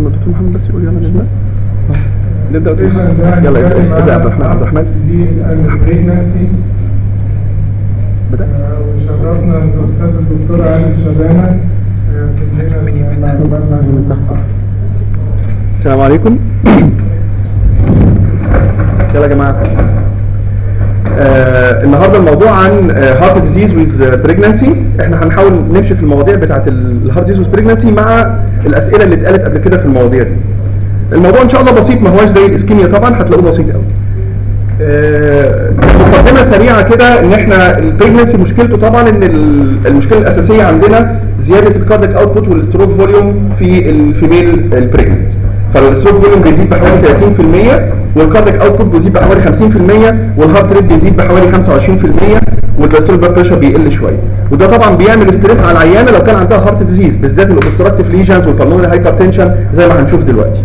ما الدكتور محمد بس يقول يلا نبدا نبدا دكتور محمد. يلا ابدا ابدا يا عبد الرحمن عبد الرحمن البريجنسي بدات وشرفنا الاستاذ الدكتور علي الشبانه يكتب لنا المعلومات من تحت السلام عليكم يلا يا جماعه آه النهارده الموضوع عن هارت ديزيز ويز بريجنانسي احنا هنحاول نمشي في المواضيع بتاعه الهارت ديزيز ويز بريجنانسي مع الاسئله اللي اتقالت قبل كده في المواضيع دي الموضوع ان شاء الله بسيط ما هواش زي الاسكيميا طبعا هتلاقوه بسيط قوي آه، مقدمه سريعه كده ان احنا البريجنسي مشكلته طبعا ان ال- المشكله الاساسيه عندنا زياده الكارديك اوتبوت والستروك فوليوم في الفيميل البريجننت فالستروك فوليوم بيزيد بحوالي 30% والكارديك اوتبوت بيزيد بحوالي 50% والهارت ريت بيزيد بحوالي 25% والدستور بلاد بريشر بيقل شويه وده طبعا بيعمل ستريس على العيانه لو كان عندها هارت ديزيز بالذات الاوبستراكتيف ليجنز والبلمونري هايبرتنشن زي ما هنشوف دلوقتي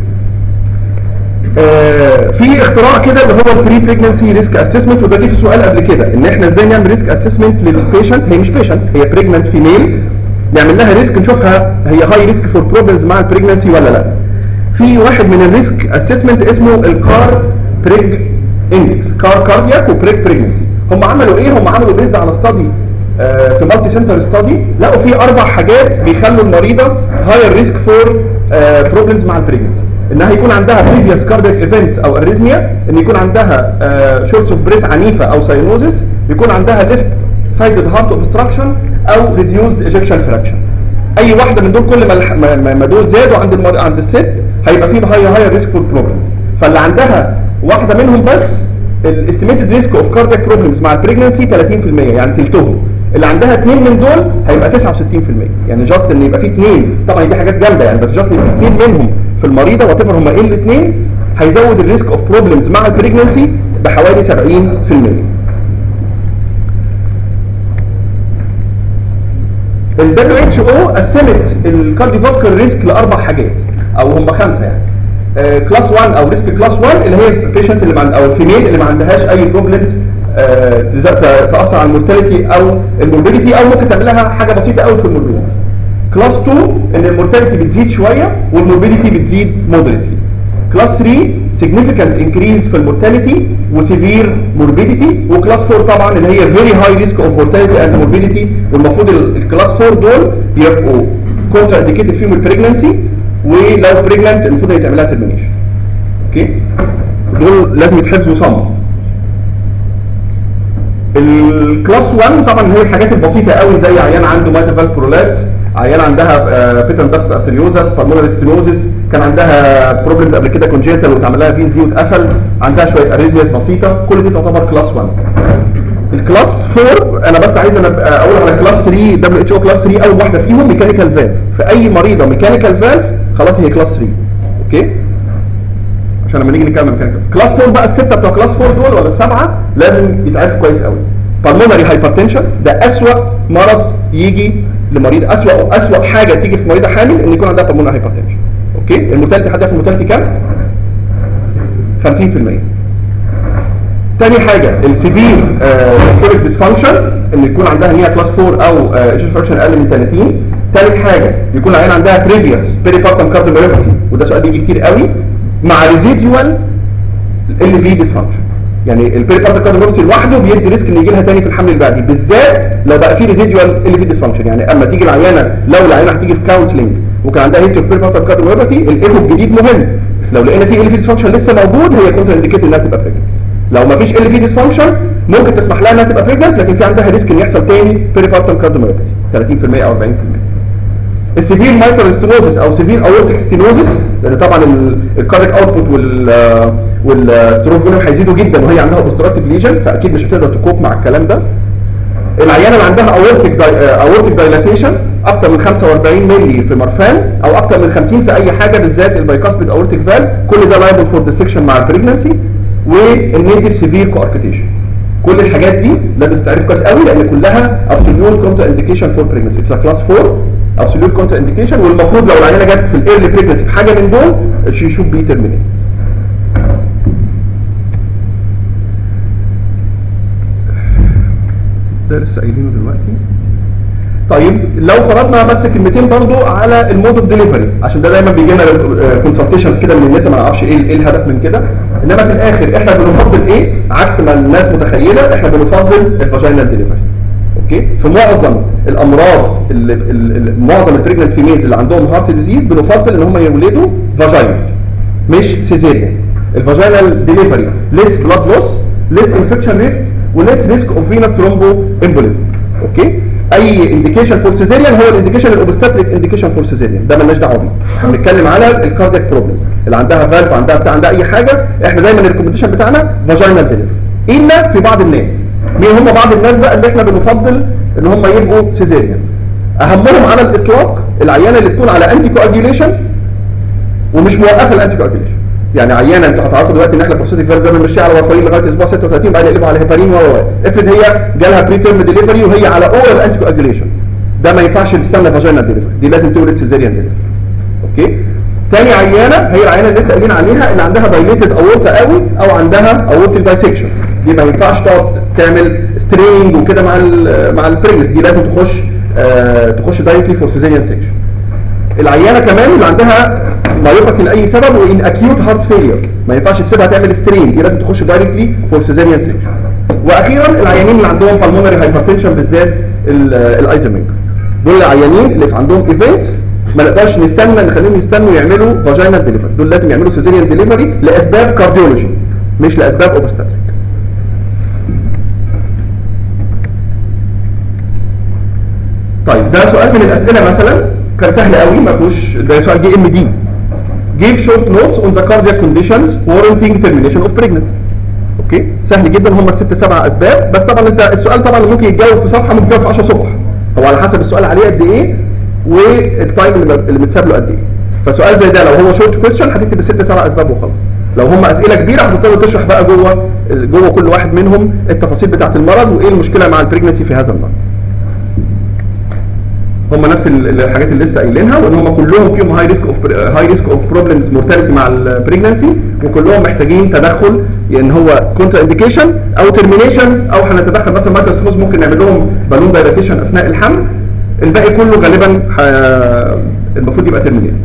آه، في اختراع كده اللي هو البري بريجنسي ريسك اسسمنت وده جه في سؤال قبل كده ان احنا ازاي نعمل ريسك اسسمنت للبيشنت هي مش بيشنت هي بريجننت فيميل نعمل لها ريسك نشوفها هي هاي ريسك فور بروبلمز مع البريجنسي ولا لا في واحد من الريسك اسسمنت اسمه الكار بريج اندكس كار كاردياك وبريج بريجنسي هم عملوا ايه هم عملوا بيزد على ستادي في مالتي سنتر ستادي لقوا في اربع حاجات بيخلوا المريضه هاير ريسك فور بروبلمز مع البريجنسي انها يكون عندها بريفيوس كاردياك ايفنت او اريزميا ان يكون عندها شورتس اوف بريث عنيفه او ساينوزس يكون عندها ليفت سايدد هارت اوبستراكشن او ريديوزد ايجكشن فراكشن اي واحده من دول كل ما الح- ما- ما ما دول زادوا عند المر... عند الست هيبقى في هاي هاير ريسك فور بروبلمز فاللي عندها واحده منهم بس الاستيميتد ريسك اوف كاردياك بروبلمز مع البريجنسي 30% يعني تلتهم اللي عندها اثنين من دول هيبقى 69% يعني جاست ان يبقى في اثنين طبعا دي حاجات جامده يعني بس جاست ان يبقى في اثنين منهم في المريضه وات هم ايه الاثنين هيزود الريسك اوف بروبلمز مع البريجنسي بحوالي 70% ال WHO قسمت الكارديوفاسكولار ريسك لاربع حاجات او هم خمسه يعني كلاس 1 او ريسك كلاس 1 اللي هي البيشنت اللي مع او الفيميل اللي ما عندهاش اي بروبلمز تاثر على المورتاليتي او الموربيديتي او ممكن تعمل لها حاجه بسيطه قوي في الموربيديتي كلاس 2 ان المورتاليتي بتزيد شويه والموربيديتي بتزيد مودريتلي كلاس 3 significant increase في المورتاليتي وسيفير موربيديتي وكلاس 4 طبعا اللي هي very high risk of mortality and morbidity والمفروض ال- الكلاس 4 دول يبقوا كونترا انديكيتد فيهم البريجنسي ولو بريجننت المفروض يتعمل لها ترمينيشن اوكي دول لازم يتحفظوا صم الكلاس 1 طبعا هي الحاجات البسيطه قوي زي عيان عنده مايتافال برولابس عيان عندها بيتن داكس ارتريوزس بالمونري ستينوزس كان عندها بروبلمز قبل كده كونجيتال واتعمل لها فيز دي واتقفل عندها شويه اريزمياز بسيطه كل دي تعتبر كلاس 1 الكلاس 4 انا بس عايز انا أبقى اقول على كلاس 3 دبليو اتش او كلاس 3 اول واحده فيهم ميكانيكال فالف في اي مريضه ميكانيكال فالف خلاص هي كلاس 3 اوكي عشان لما نيجي نتكلم ميكانيكال كلاس 4 بقى السته بتوع كلاس 4 دول ولا السبعه لازم يتعرفوا كويس قوي بالمونري هايبرتنشن ده اسوأ مرض يجي لمريض اسوأ اسوأ حاجه تيجي في مريضه حامل ان يكون عندها بالمونري هايبرتنشن اوكي المورتاليتي حد في المورتاليتي كام 50% تاني حاجه السيفير هيستوريك ديسفانكشن ان يكون عندها ان هي كلاس 4 او ايجن فراكشن اقل من 30 تالت حاجه يكون العيان عندها بريفيوس بيريبارتم كارديوميوباثي وده سؤال بيجي كتير قوي مع ريزيديوال ال في ديسفانكشن يعني البيريبارتم كارديوميوباثي لوحده بيدي ريسك ان يجي لها تاني في الحمل اللي بعديه بالذات لو بقى في ريزيديوال ال في ديسفانكشن يعني اما تيجي العيانه لو العيانه هتيجي في كونسلنج وكان عندها هيستوري اوف بيريبارتم كارديوميوباثي الايكو الجديد مهم لو لقينا في ال في ديسفانكشن لسه موجود هي كونتر انديكيت انها تبقى بريجننت لو ما فيش ال في ديسفانكشن ممكن تسمح لها انها تبقى بريجننت لكن في عندها ريسك ان يحصل تاني بيريبارتم كارديوميوباثي 30% او 40% السيفير مايترال ستينوزس او سيفير اورتيك ستينوزس لان طبعا الكارديك اوتبوت وال والستروك فوليوم هيزيدوا جدا وهي عندها اوبستراكتيف ليجن فاكيد مش هتقدر تكوب مع الكلام ده العيانه اللي عندها اورتيك اورتيك دايلاتيشن اكتر من 45 مللي في مرفان او اكتر من 50 في اي حاجه بالذات البايكاسبيد اورتيك فال كل ده لايبل فور ديسكشن مع البريجنسي والنيتيف سيفير كواركتيشن كل الحاجات دي لازم تتعرف كويس قوي لان كلها ابسوليوت كونتر انديكيشن فور بريجنسي اتس كلاس 4 ابسوليوت كونتر انديكيشن والمفروض لو العيانه جت في الايرلي بريجنسي بحاجه من دول شي شود بي ترمينيتد ده لسه قايلينه دلوقتي طيب لو فرضنا بس كلمتين برضو على المود اوف ديليفري عشان ده دايما بيجي لنا كونسلتيشنز كده من الناس ما نعرفش ايه ايه الهدف من كده انما في الاخر احنا بنفضل ايه عكس ما الناس متخيله احنا بنفضل الفاجينال ديليفري اوكي في معظم الامراض اللي اللي- معظم البريجننت فيميلز اللي عندهم هارت ديزيز بنفضل ان هم يولدوا فاجينال مش سيزيريان الفاجينال ديليفري ليس بلاد لوس ليس انفكشن ريسك وليس ريسك اوف فينس ثرومبو امبوليزم اوكي اي انديكيشن فور سيزيريان هو الانديكيشن الاوبستاتريك انديكيشن فور سيزيريان ده مالناش دعوه بيه احنا بنتكلم على الكاردياك بروبلمز اللي عندها فالف عندها بتاع عندها اي حاجه احنا دايما الريكومنديشن بتاعنا فاجينال ديليفري الا في بعض الناس مين هم بعض الناس بقى اللي احنا بنفضل ان هم يبقوا سيزيريان اهمهم على الاطلاق العيانه اللي تكون على انتي كواجيوليشن ومش موقفه الانتي كواجيوليشن يعني عيانه انتوا هتعرفوا دلوقتي ان احنا بروستاتيك فالف ده بنمشيها على وفرين لغايه اسبوع 36 بعدين نقلبها على هيبارين و و افرض هي جالها بري تيرم ديليفري وهي على اورال انتي كواجيوليشن ده ما ينفعش تستنى فاجينال ديليفري دي لازم تولد سيزيريان ديليفري اوكي تاني عيانه هي العيانه اللي لسه قايلين عليها اللي عندها دايليتد اورتا قوي او عندها اورتيك دايسكشن دي ما ينفعش تقعد تعمل ستريننج وكده مع ال مع البريجنس دي لازم تخش آه تخش دايركتلي فور سيزيريان سيكشن العيانه كمان اللي عندها مايوباثي لاي سبب وان اكيوت هارت فيلير ما ينفعش تسيبها تعمل سترين دي لازم تخش دايركتلي فور سيزيريان سيكشن واخيرا العيانين اللي عندهم بالمونري هايبرتنشن بالذات الايزرمينج دول العيانين اللي في عندهم ايفنتس ما نقدرش نستنى نخليهم يستنوا يعملوا فاجينال ديليفري دول لازم يعملوا سيزيريان ديليفري لاسباب كارديولوجي مش لاسباب اوبستاتريك طيب ده سؤال من الاسئله مثلا كان سهل قوي ما فيهوش ده سؤال جي ام دي give short notes on the cardiac conditions warranting termination of pregnancy اوكي سهل جدا هم الست سبع اسباب بس طبعا انت السؤال طبعا ممكن يتجاوب في صفحه ممكن يتجاوب في 10 صفح هو على حسب السؤال عليه قد ايه والتايم اللي اللي متساب له قد ايه فسؤال زي ده لو هو شورت كويستشن هتكتب الست سبع اسباب وخلاص لو هم اسئله كبيره هتضطر تشرح بقى جوه جوه كل واحد منهم التفاصيل بتاعه المرض وايه المشكله مع البريجنسي في هذا المرض هم نفس ال- الحاجات اللي لسه قايلينها وان هم كلهم فيهم هاي ريسك اوف هاي ريسك اوف بروبلمز مورتاليتي مع البريجنسي وكلهم محتاجين تدخل ان هو كونتر انديكيشن او ترمينيشن او هنتدخل مثلا مايترستروز ممكن نعمل لهم بالون دايلاتيشن اثناء الحمل الباقي كله غالبا ح- المفروض يبقى ترمينيت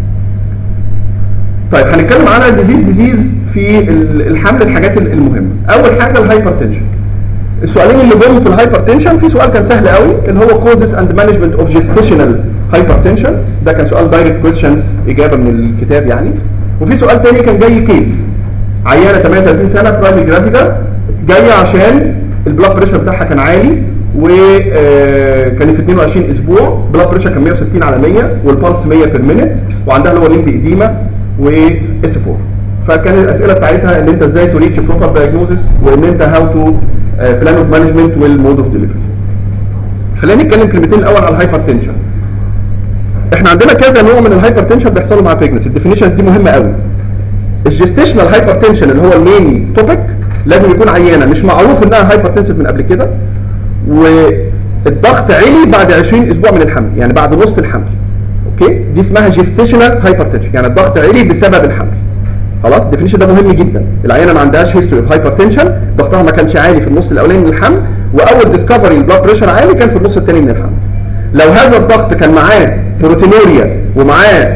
طيب هنتكلم على ديزيز ديزيز في ال- الحمل الحاجات ال- المهمه اول حاجه الهايبرتنشن السؤالين اللي جم في الهايبرتنشن في سؤال كان سهل قوي اللي هو كوزز اند مانجمنت اوف جيستيشنال هايبرتنشن ده كان سؤال دايركت كويستشنز اجابه من الكتاب يعني وفي سؤال تاني كان جاي كيس عيانه 38 سنه برايمري جرافيدا جايه عشان البلاد بريشر بتاعها كان عالي وكان في 22 اسبوع بلاد بريشر كان 160 على 100 والبلس 100 بير مينيت وعندها لور ليمب اديما واس 4 فكان الاسئله بتاعتها ان انت ازاي تريتش بروبر دايجنوزس وان انت هاو تو بلان اوف مانجمنت والمود اوف ديليفري خلينا نتكلم كلمتين الاول على الهايبرتنشن احنا عندنا كذا نوع من الهايبرتنشن بيحصلوا مع بريجنسي الديفينيشنز دي مهمه قوي الجستيشنال هايبرتنشن اللي هو المين توبيك لازم يكون عيانه مش معروف انها هايبرتنسيف من قبل كده والضغط علي بعد 20 اسبوع من الحمل يعني بعد نص الحمل اوكي دي اسمها جستيشنال هايبرتنشن يعني الضغط علي بسبب الحمل خلاص الديفينيشن ده مهم جدا العيانه ما عندهاش هيستوري اوف هايبرتنشن ضغطها ما كانش عالي في النص الاولاني من الحمل واول ديسكفري البلاد بريشر عالي كان في النص الثاني من الحمل لو هذا الضغط كان معاه بروتينوريا ومعاه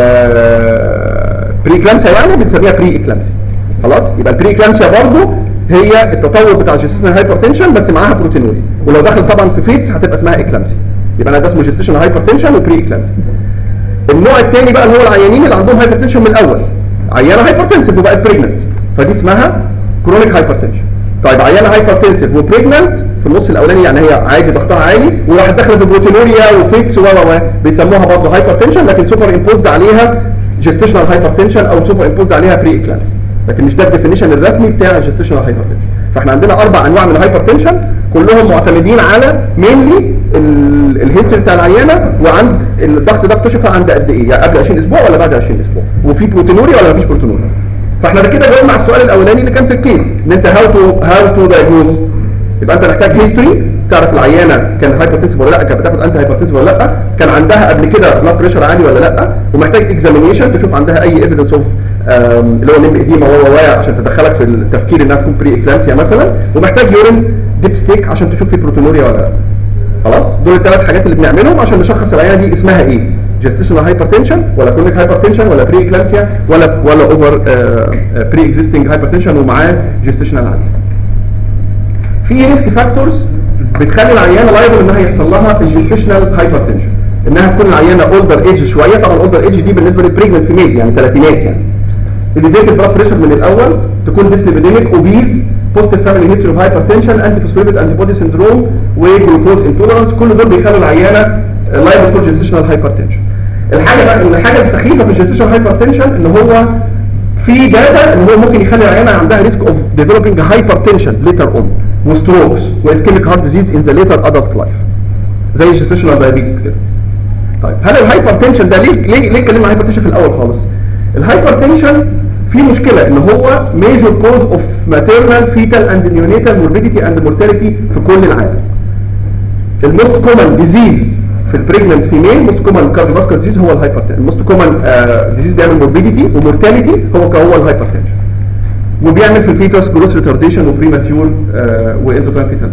بري كلامسيا يعني بنسميها بري اكلامسيا خلاص يبقى البري اكلامسيا برضه هي التطور بتاع جيستيشنال هايبرتنشن بس معاها بروتينوريا ولو دخل طبعا في فيتس هتبقى اسمها اكلامسيا يبقى انا ده اسمه جيستيشنال هايبرتنشن وبري اكلامسيا النوع الثاني بقى اللي هو العيانين اللي عندهم هايبرتنشن من الاول عيانه هايبرتنسيف وبقت بريجننت فدي اسمها كرونيك هايبرتنشن طيب عيانه هايبرتنسيف وبريجننت في النص الاولاني يعني هي عادي ضغطها عالي وراحت داخله في بروتينوريا وفيتس و و بيسموها برضه هايبرتنشن لكن سوبر امبوزد عليها جيستيشنال هايبرتنشن او سوبر امبوزد عليها بري اكلانس لكن مش ده الديفينيشن الرسمي بتاع الجيستيشنال هايبرتنشن فاحنا عندنا اربع انواع من الهايبرتنشن كلهم معتمدين على مينلي الهيستوري بتاع العيانه وعند الضغط ده اكتشف عند قد ايه يعني قبل 20 اسبوع ولا بعد 20 اسبوع وفي بروتينوريا ولا مفيش بروتينوريا فاحنا كده جاوبنا على السؤال الاولاني اللي كان في الكيس ان انت هاو تو هاو تو دايجنوز يبقى انت محتاج هيستوري تعرف العيانه كان هايبرتنسيف ولا لا كانت بتاخد انتي هايبرتنسيف ولا لا كان عندها قبل كده بلاد بريشر عالي ولا لا ومحتاج اكزامينيشن تشوف عندها اي ايفيدنس اوف اللي هو نيم اديما و و عشان تدخلك في التفكير انها تكون بري اكلامسيا مثلا ومحتاج يورين ديب ستيك عشان تشوف في بروتينوريا ولا لا خلاص دول الثلاث حاجات اللي بنعملهم عشان نشخص العيانه دي اسمها ايه جستيشنال هايبرتنشن ولا كرونيك هايبرتنشن ولا بري اكلامسيا ولا ولا اوفر بري اكزيستنج هايبرتنشن ومعاه جستيشنال عالي في ريسك فاكتورز بتخلي العيانه لايبل انها يحصل لها الجستيشنال هايبرتنشن انها تكون العيانه اولدر ايج شويه طبعا اولدر ايج دي بالنسبه للبريجننت فيميلز يعني ثلاثينات يعني elevated blood pressure من الاول تكون dyslipidemic obese positive family history of hypertension anti phospholipid antibody syndrome وجلوكوز intolerance كل دول بيخلوا العيانه liable for gestational hypertension الحاجه بقى ان الحاجه السخيفه في الجستيشنال هايبرتنشن ان هو في داتا ان هو ممكن يخلي العيانه عندها ريسك اوف ديفلوبينج هايبرتنشن ليتر اون وستروكس واسكيميك هارت ديزيز ان ذا ليتر ادلت لايف زي الجستيشنال دايابيتس كده طيب هل الهايبرتنشن ده ليه ليه ليه اتكلمنا هايبرتنشن في الاول خالص الهايبرتنشن في مشكله ان هو ميجور كوز اوف ماتيرنال فيتال اند نيونيتال موربيديتي اند مورتاليتي في كل العالم الموست كومن ديزيز في البريجننت فيميل موست كومن كارديوفاسكولار ديزيز هو الهايبرتنشن الموست كومن ديزيز بيعمل موربيديتي ومورتاليتي هو هو الهايبرتنشن وبيعمل في الفيتس جروس ريتارديشن وبريماتيور وانتوتايم فيتال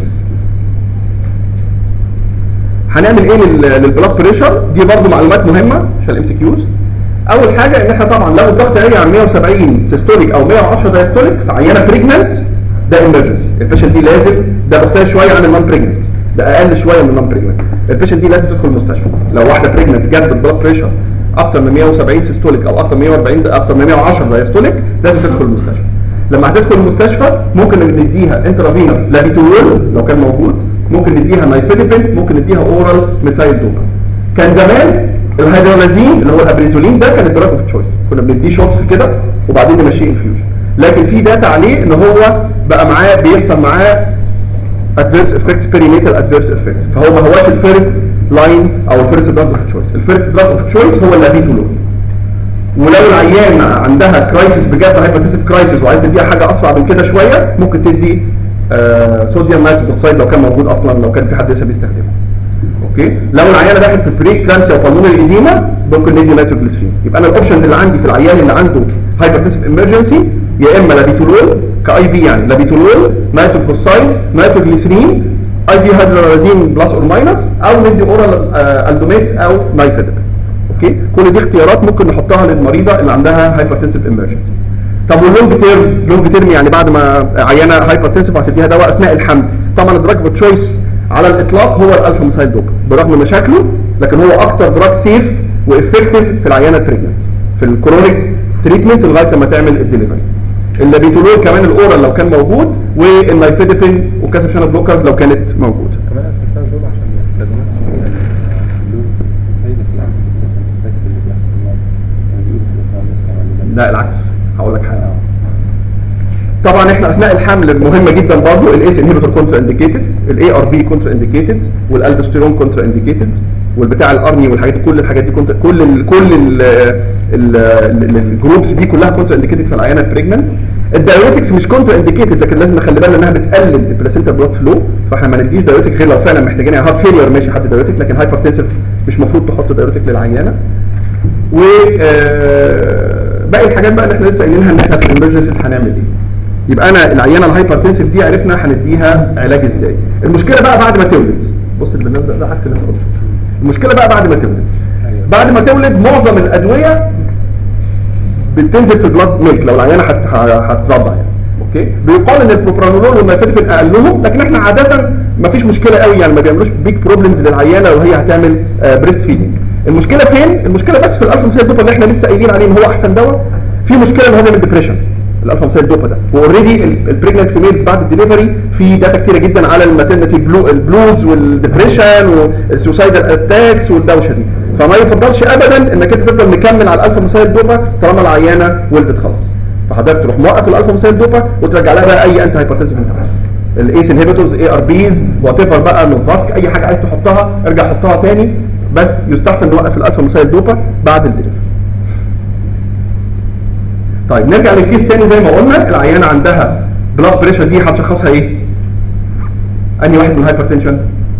هنعمل ايه لل- للبلاد بريشر دي برضو معلومات مهمه عشان الام سي كيوز اول حاجه ان احنا طبعا لو الضغط عالي عن 170 سيستوليك او 110 دايستوليك في عيانه بريجننت ده ايمرجنسي البيشنت دي لازم ده مختلف شويه عن النون بريجننت ده اقل شويه من النون بريجننت البيشنت دي لازم تدخل المستشفى لو واحده بريجننت جت بالبلاد بريشر اكتر من 170 سيستوليك او اكتر من 140 د- اكتر من 110 دايستوليك لازم تدخل المستشفى لما هتدخل المستشفى ممكن نديها انترافينوس لابيتول لو كان موجود ممكن نديها نايفيديبين ممكن نديها اورال ميثايل دوبا كان زمان الهيدرولازين اللي هو الابريزولين ده كان الدراج اوف تشويس كنا بنديه شوكس كده وبعدين نمشيه انفيوجن لكن في داتا عليه ان هو بقى معاه بيحصل معاه ادفيرس افكتس بيرينيتال ادفيرس افكتس فهو ما هواش الفيرست لاين او الفيرست دراج اوف تشويس الفيرست دراج اوف تشويس هو اللابيتولول ولو العيان عندها كرايسيس بجد هايبرتيسيف كرايسيس وعايز تديها حاجه اسرع من كده شويه ممكن تدي آه صوديوم نايتروبوسايد لو كان موجود اصلا لو كان في حد لسه بيستخدمه اوكي لو العيانه داخل في بري كلامسيا وبالمونري ايديما ممكن ندي نيتروجليسرين يبقى انا الاوبشنز اللي عندي في العيان اللي عنده هايبرتيسيف امرجنسي يا اما لابيتولول كاي في يعني لابيتولول نيتروجليسرايد نيتروجليسرين اي في هيدرولازين بلس اور ماينس او ندي اورال آه الدوميت او نايفيدب اوكي كل دي اختيارات ممكن نحطها للمريضه اللي عندها هايبرتنسيف امرجنسي طب واللونج تيرم لونج تيرم يعني بعد ما عيانه هايبرتنسيف وهتديها دواء اثناء الحمل طبعا الدراج تشويس على الاطلاق هو الالفا مسايل دوبا برغم مشاكله لكن هو اكتر دراج سيف وافكتيف في العيانه البريجننت في الكرونيك تريتمنت لغايه ما تعمل الدليفري اللابيتولول كمان الاورال لو كان موجود والنايفيديبين وكاسف شانل بلوكرز لو كانت موجوده كمان الفلتر دول عشان يستخدموها شويه اللون هيدا في العكس مثلا الفكر اللي بيحصل يعني بيقولوا في الافلام بس لا العكس هقول لك حاجه طبعا احنا اثناء الحمل مهمه جدا برضه الايس انهبيتور كونترا انديكيتد الاي ار بي كونترا انديكيتد والالدوستيرون كونترا انديكيتد والبتاع الارني والحاجات دي كل الحاجات دي كنت كل ال كل ال ال ال الجروبس دي كلها كونترا انديكيتد في العيانه البريجننت الدايوريتكس مش كونترا انديكيتد لكن لازم نخلي بالنا انها بتقلل البلاسينتا بلاد فلو فاحنا ما نديش دايوريتك غير لو فعلا محتاجين يعني هارت فيلير ماشي حد دايوريتك لكن هايبرتنسيف مش المفروض تحط دايوريتك للعيانه و آه، باقي الحاجات بقى اللي احنا لسه قايلينها ان احنا في الامرجنسيز هنعمل ايه يبقى انا العيانه الهايبرتنسيف دي عرفنا هنديها علاج ازاي المشكله بقى بعد ما تولد بص البرنامج ده, ده عكس اللي انت قلته المشكله بقى بعد ما تولد بعد ما تولد معظم الادويه بتنزل في البلاد ميلك لو العيانه هت- ه- هترضع يعني اوكي بيقال ان البروبرانولول والميفيدبين اقلهم لكن احنا عاده ما فيش مشكله قوي يعني ما بيعملوش بيج بروبلمز للعيانه لو هي هتعمل بريست فيدنج المشكله فين المشكله بس في الالفا مسيل دوبا اللي احنا لسه قايلين عليه ان هو احسن دواء في مشكله ان هو بيعمل ديبريشن الالفا مسيل دوبا ده واوريدي البريجننت فيميلز بعد الدليفري في داتا كتيره جدا على الماترنتي بلو البلوز والديبريشن والسوسايدال اتاكس والدوشه دي فما يفضلش ابدا انك انت تفضل مكمل على الالفا مسيل دوبا طالما العيانه ولدت خلاص فحضرتك تروح موقف الالفا مسيل دوبا وترجع لها بقى اي انتي هايبرتنسيف انت عايزه الايس انهبيتورز اي ار بيز وات ايفر بقى نوفاسك اي حاجه عايز تحطها ارجع حطها تاني بس يستحسن نوقف الالفا مسيل دوبا بعد الدليفري طيب نرجع للكيس تاني زي ما قلنا العيانه عندها بلاد بريشر دي هتشخصها ايه؟ انهي واحد من الهايبرتنشن؟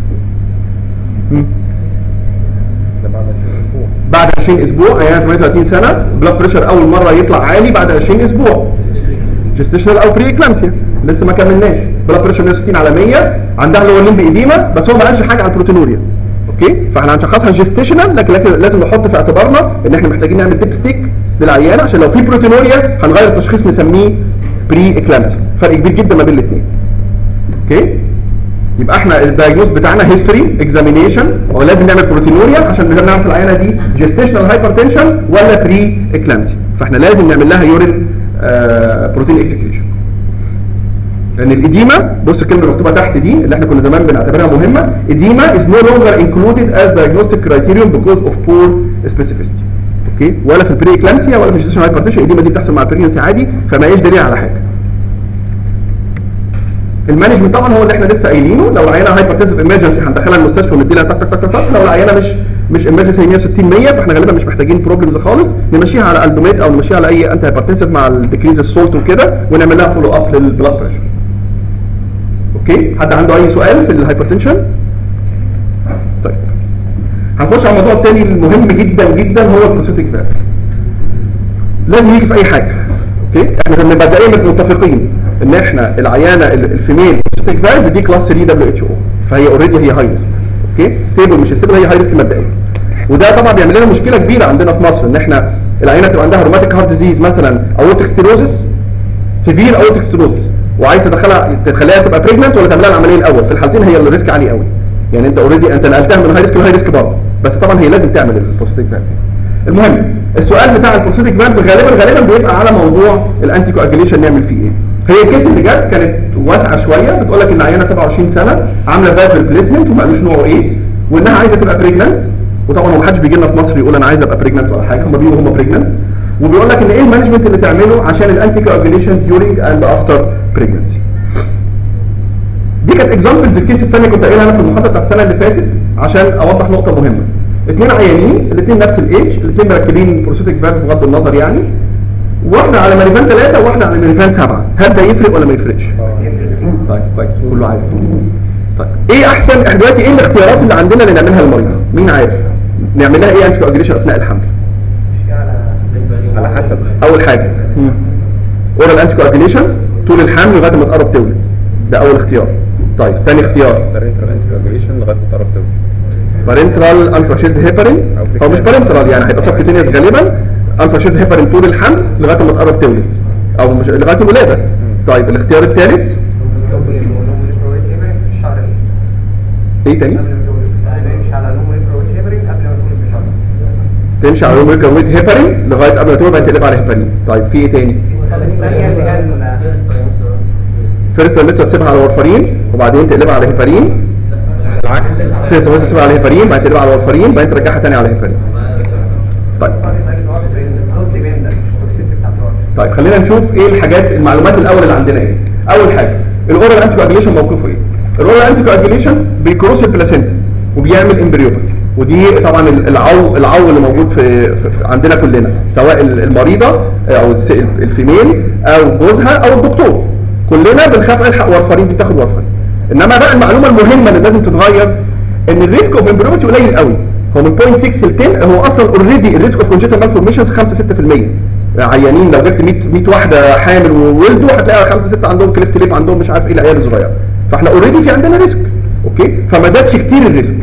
ده بعد 20 اسبوع بعد 20 اسبوع عيانه 38 سنه بلاد بريشر اول مره يطلع عالي بعد 20 اسبوع جستيشنال او بري اكلامسيا لسه ما كملناش بلاد بريشر 160 على 100 عندها اللي هو الليمب ايديما بس هو ما قالش حاجه عن البروتينوريا اوكي فاحنا هنشخصها جيستيشنال لكن, لكن لازم نحط في اعتبارنا ان احنا محتاجين نعمل تيب ستيك للعيان عشان لو في بروتينوريا هنغير التشخيص نسميه بري اكلامسي فرق كبير جدا ما بين الاثنين اوكي يبقى احنا الدايجنوز بتاعنا هيستوري اكزامينيشن ولازم نعمل بروتينوريا عشان نقدر نعرف العيانه دي جيستيشنال هايبرتنشن ولا بري اكلامسي فاحنا لازم نعمل لها يورين بروتين اكسكريشن لان الاديما بص الكلمه المكتوبه تحت دي اللي احنا كنا زمان بنعتبرها مهمه اديما is no longer included as diagnostic criterion because of poor specificity اوكي ولا في البري اكلامسيا ولا في الجيستيشنال هايبرتنشن الاديما دي بتحصل مع البريجنسي عادي فما هيش دليل على حاجه المانجمنت طبعا هو اللي احنا لسه قايلينه لو العيانه هايبرتنسيف امرجنسي هندخلها المستشفى وندي لها تك تك تك تك تك لو العيانه مش مش امرجنسي 160 100 فاحنا غالبا مش محتاجين بروبلمز خالص نمشيها على الدوميت او نمشيها على اي انتي هايبرتنسيف مع الديكريز السولت وكده ونعمل لها فولو اب للبلاد بريشر اوكي حد عنده اي سؤال في الهايبرتنشن طيب هنخش على الموضوع الثاني المهم جدا جدا هو البروستاتيك فالف لازم يجي في اي حاجه اوكي احنا كنا مبدئيا متفقين ان احنا العيانه ال- الفيميل بروستاتيك فالف دي كلاس 3 دبليو اتش او فهي اوريدي هي هاي ريسك اوكي ستيبل مش ستيبل هي هاي ريسك مبدئيا وده طبعا بيعمل لنا مشكله كبيره عندنا في مصر ان احنا العيانه تبقى عندها روماتيك هارت ديزيز مثلا اورتيك ستيروزس سيفير اورتيك ستيروزس وعايز تدخلها تخليها تبقى بريجننت ولا تعملها العمليه الاول في الحالتين هي الريسك عالي قوي يعني انت اوريدي انت نقلتها من هاي ريسك لهاي ريسك برضه بس طبعا هي لازم تعمل البروستاتيك فالف المهم السؤال بتاع البروستاتيك فالف غالبا غالبا بيبقى على موضوع الانتي كواجيليشن نعمل فيه ايه هي الكيس اللي جت كانت واسعه شويه بتقول لك ان عيانه 27 سنه عامله فالف ريبليسمنت وما قالوش نوعه ايه وانها عايزه تبقى بريجننت وطبعا هو محدش بيجي لنا في مصر يقول انا عايز ابقى بريجننت ولا حاجه هم بيجوا هم بريجننت وبيقول لك ان ايه المانجمنت اللي تعمله عشان الانتي كواجيليشن ديورنج اند افتر بريجنسي دي كانت اكزامبلز الكيس الثانيه كنت قايلها انا في المحاضره بتاع السنه اللي فاتت عشان اوضح نقطه مهمه اثنين عيانين الاثنين نفس الايدج الاثنين مركبين بروستاتيك فالف بغض النظر يعني واحده على ماريفان ثلاثه وواحده على ماريفان سبعه هل ده يفرق ولا ما يفرقش؟ طيب كويس كله عارف طيب ايه احسن احنا دلوقتي ايه الاختيارات اللي عندنا اللي نعملها للمريضه؟ مين عارف؟ نعمل لها ايه انتي كواجيليشن اثناء الحمل؟ على حسب اول حاجه اورال انتي كواجيليشن طول الحمل لغايه ما تقرب تولد ده اول اختيار طيب ثاني اختيار بارنترال انتي لغايه ما تعرف تولد بارنترال انفراشيد هيبرين هو مش بارنترال يعني هيبقى سبكوتينيوس غالبا انفراشيد هيبرين طول الحمل لغايه ما تقرب تولد او مش لغايه الولاده طيب الاختيار الثالث ايه تاني تمشي على روميكا ويت هيبرين لغايه قبل ما تولد بعدين تقلب على هيبرين طيب في ايه تاني فيرست لسه تسيبها على ورفرين وبعدين تقلبها على هيبرين بالعكس فيرست لسه تسيبها على هيبرين بعدين تقلبها على ورفرين بعدين ترجعها تاني على هيبرين طيب طيب خلينا نشوف ايه الحاجات المعلومات الاول اللي عندنا ايه اول حاجه الاورال انتي كواجيليشن موقفه ايه الاورال انتي كواجيليشن بيكروس البلاسينتا وبيعمل امبريوباثي ودي طبعا العو العو اللي موجود في, في في عندنا كلنا سواء المريضه او الس- الفيميل او جوزها او الدكتور كلنا بنخاف الحق ورفرين دي بتاخد ورفرين انما بقى المعلومه المهمه اللي لازم تتغير ان الريسك اوف امبريوباثي قليل قوي هو من 0.6 ل 10 هو اصلا اوريدي الريسك اوف كونجنتال مالفورميشنز 5 6% عيانين لو جبت 100 100 واحده حامل وولدوا هتلاقي 5 6 عندهم كليفت ليب عندهم مش عارف ايه العيال الصغيره فاحنا اوريدي في عندنا ريسك اوكي فما زادش كتير الريسك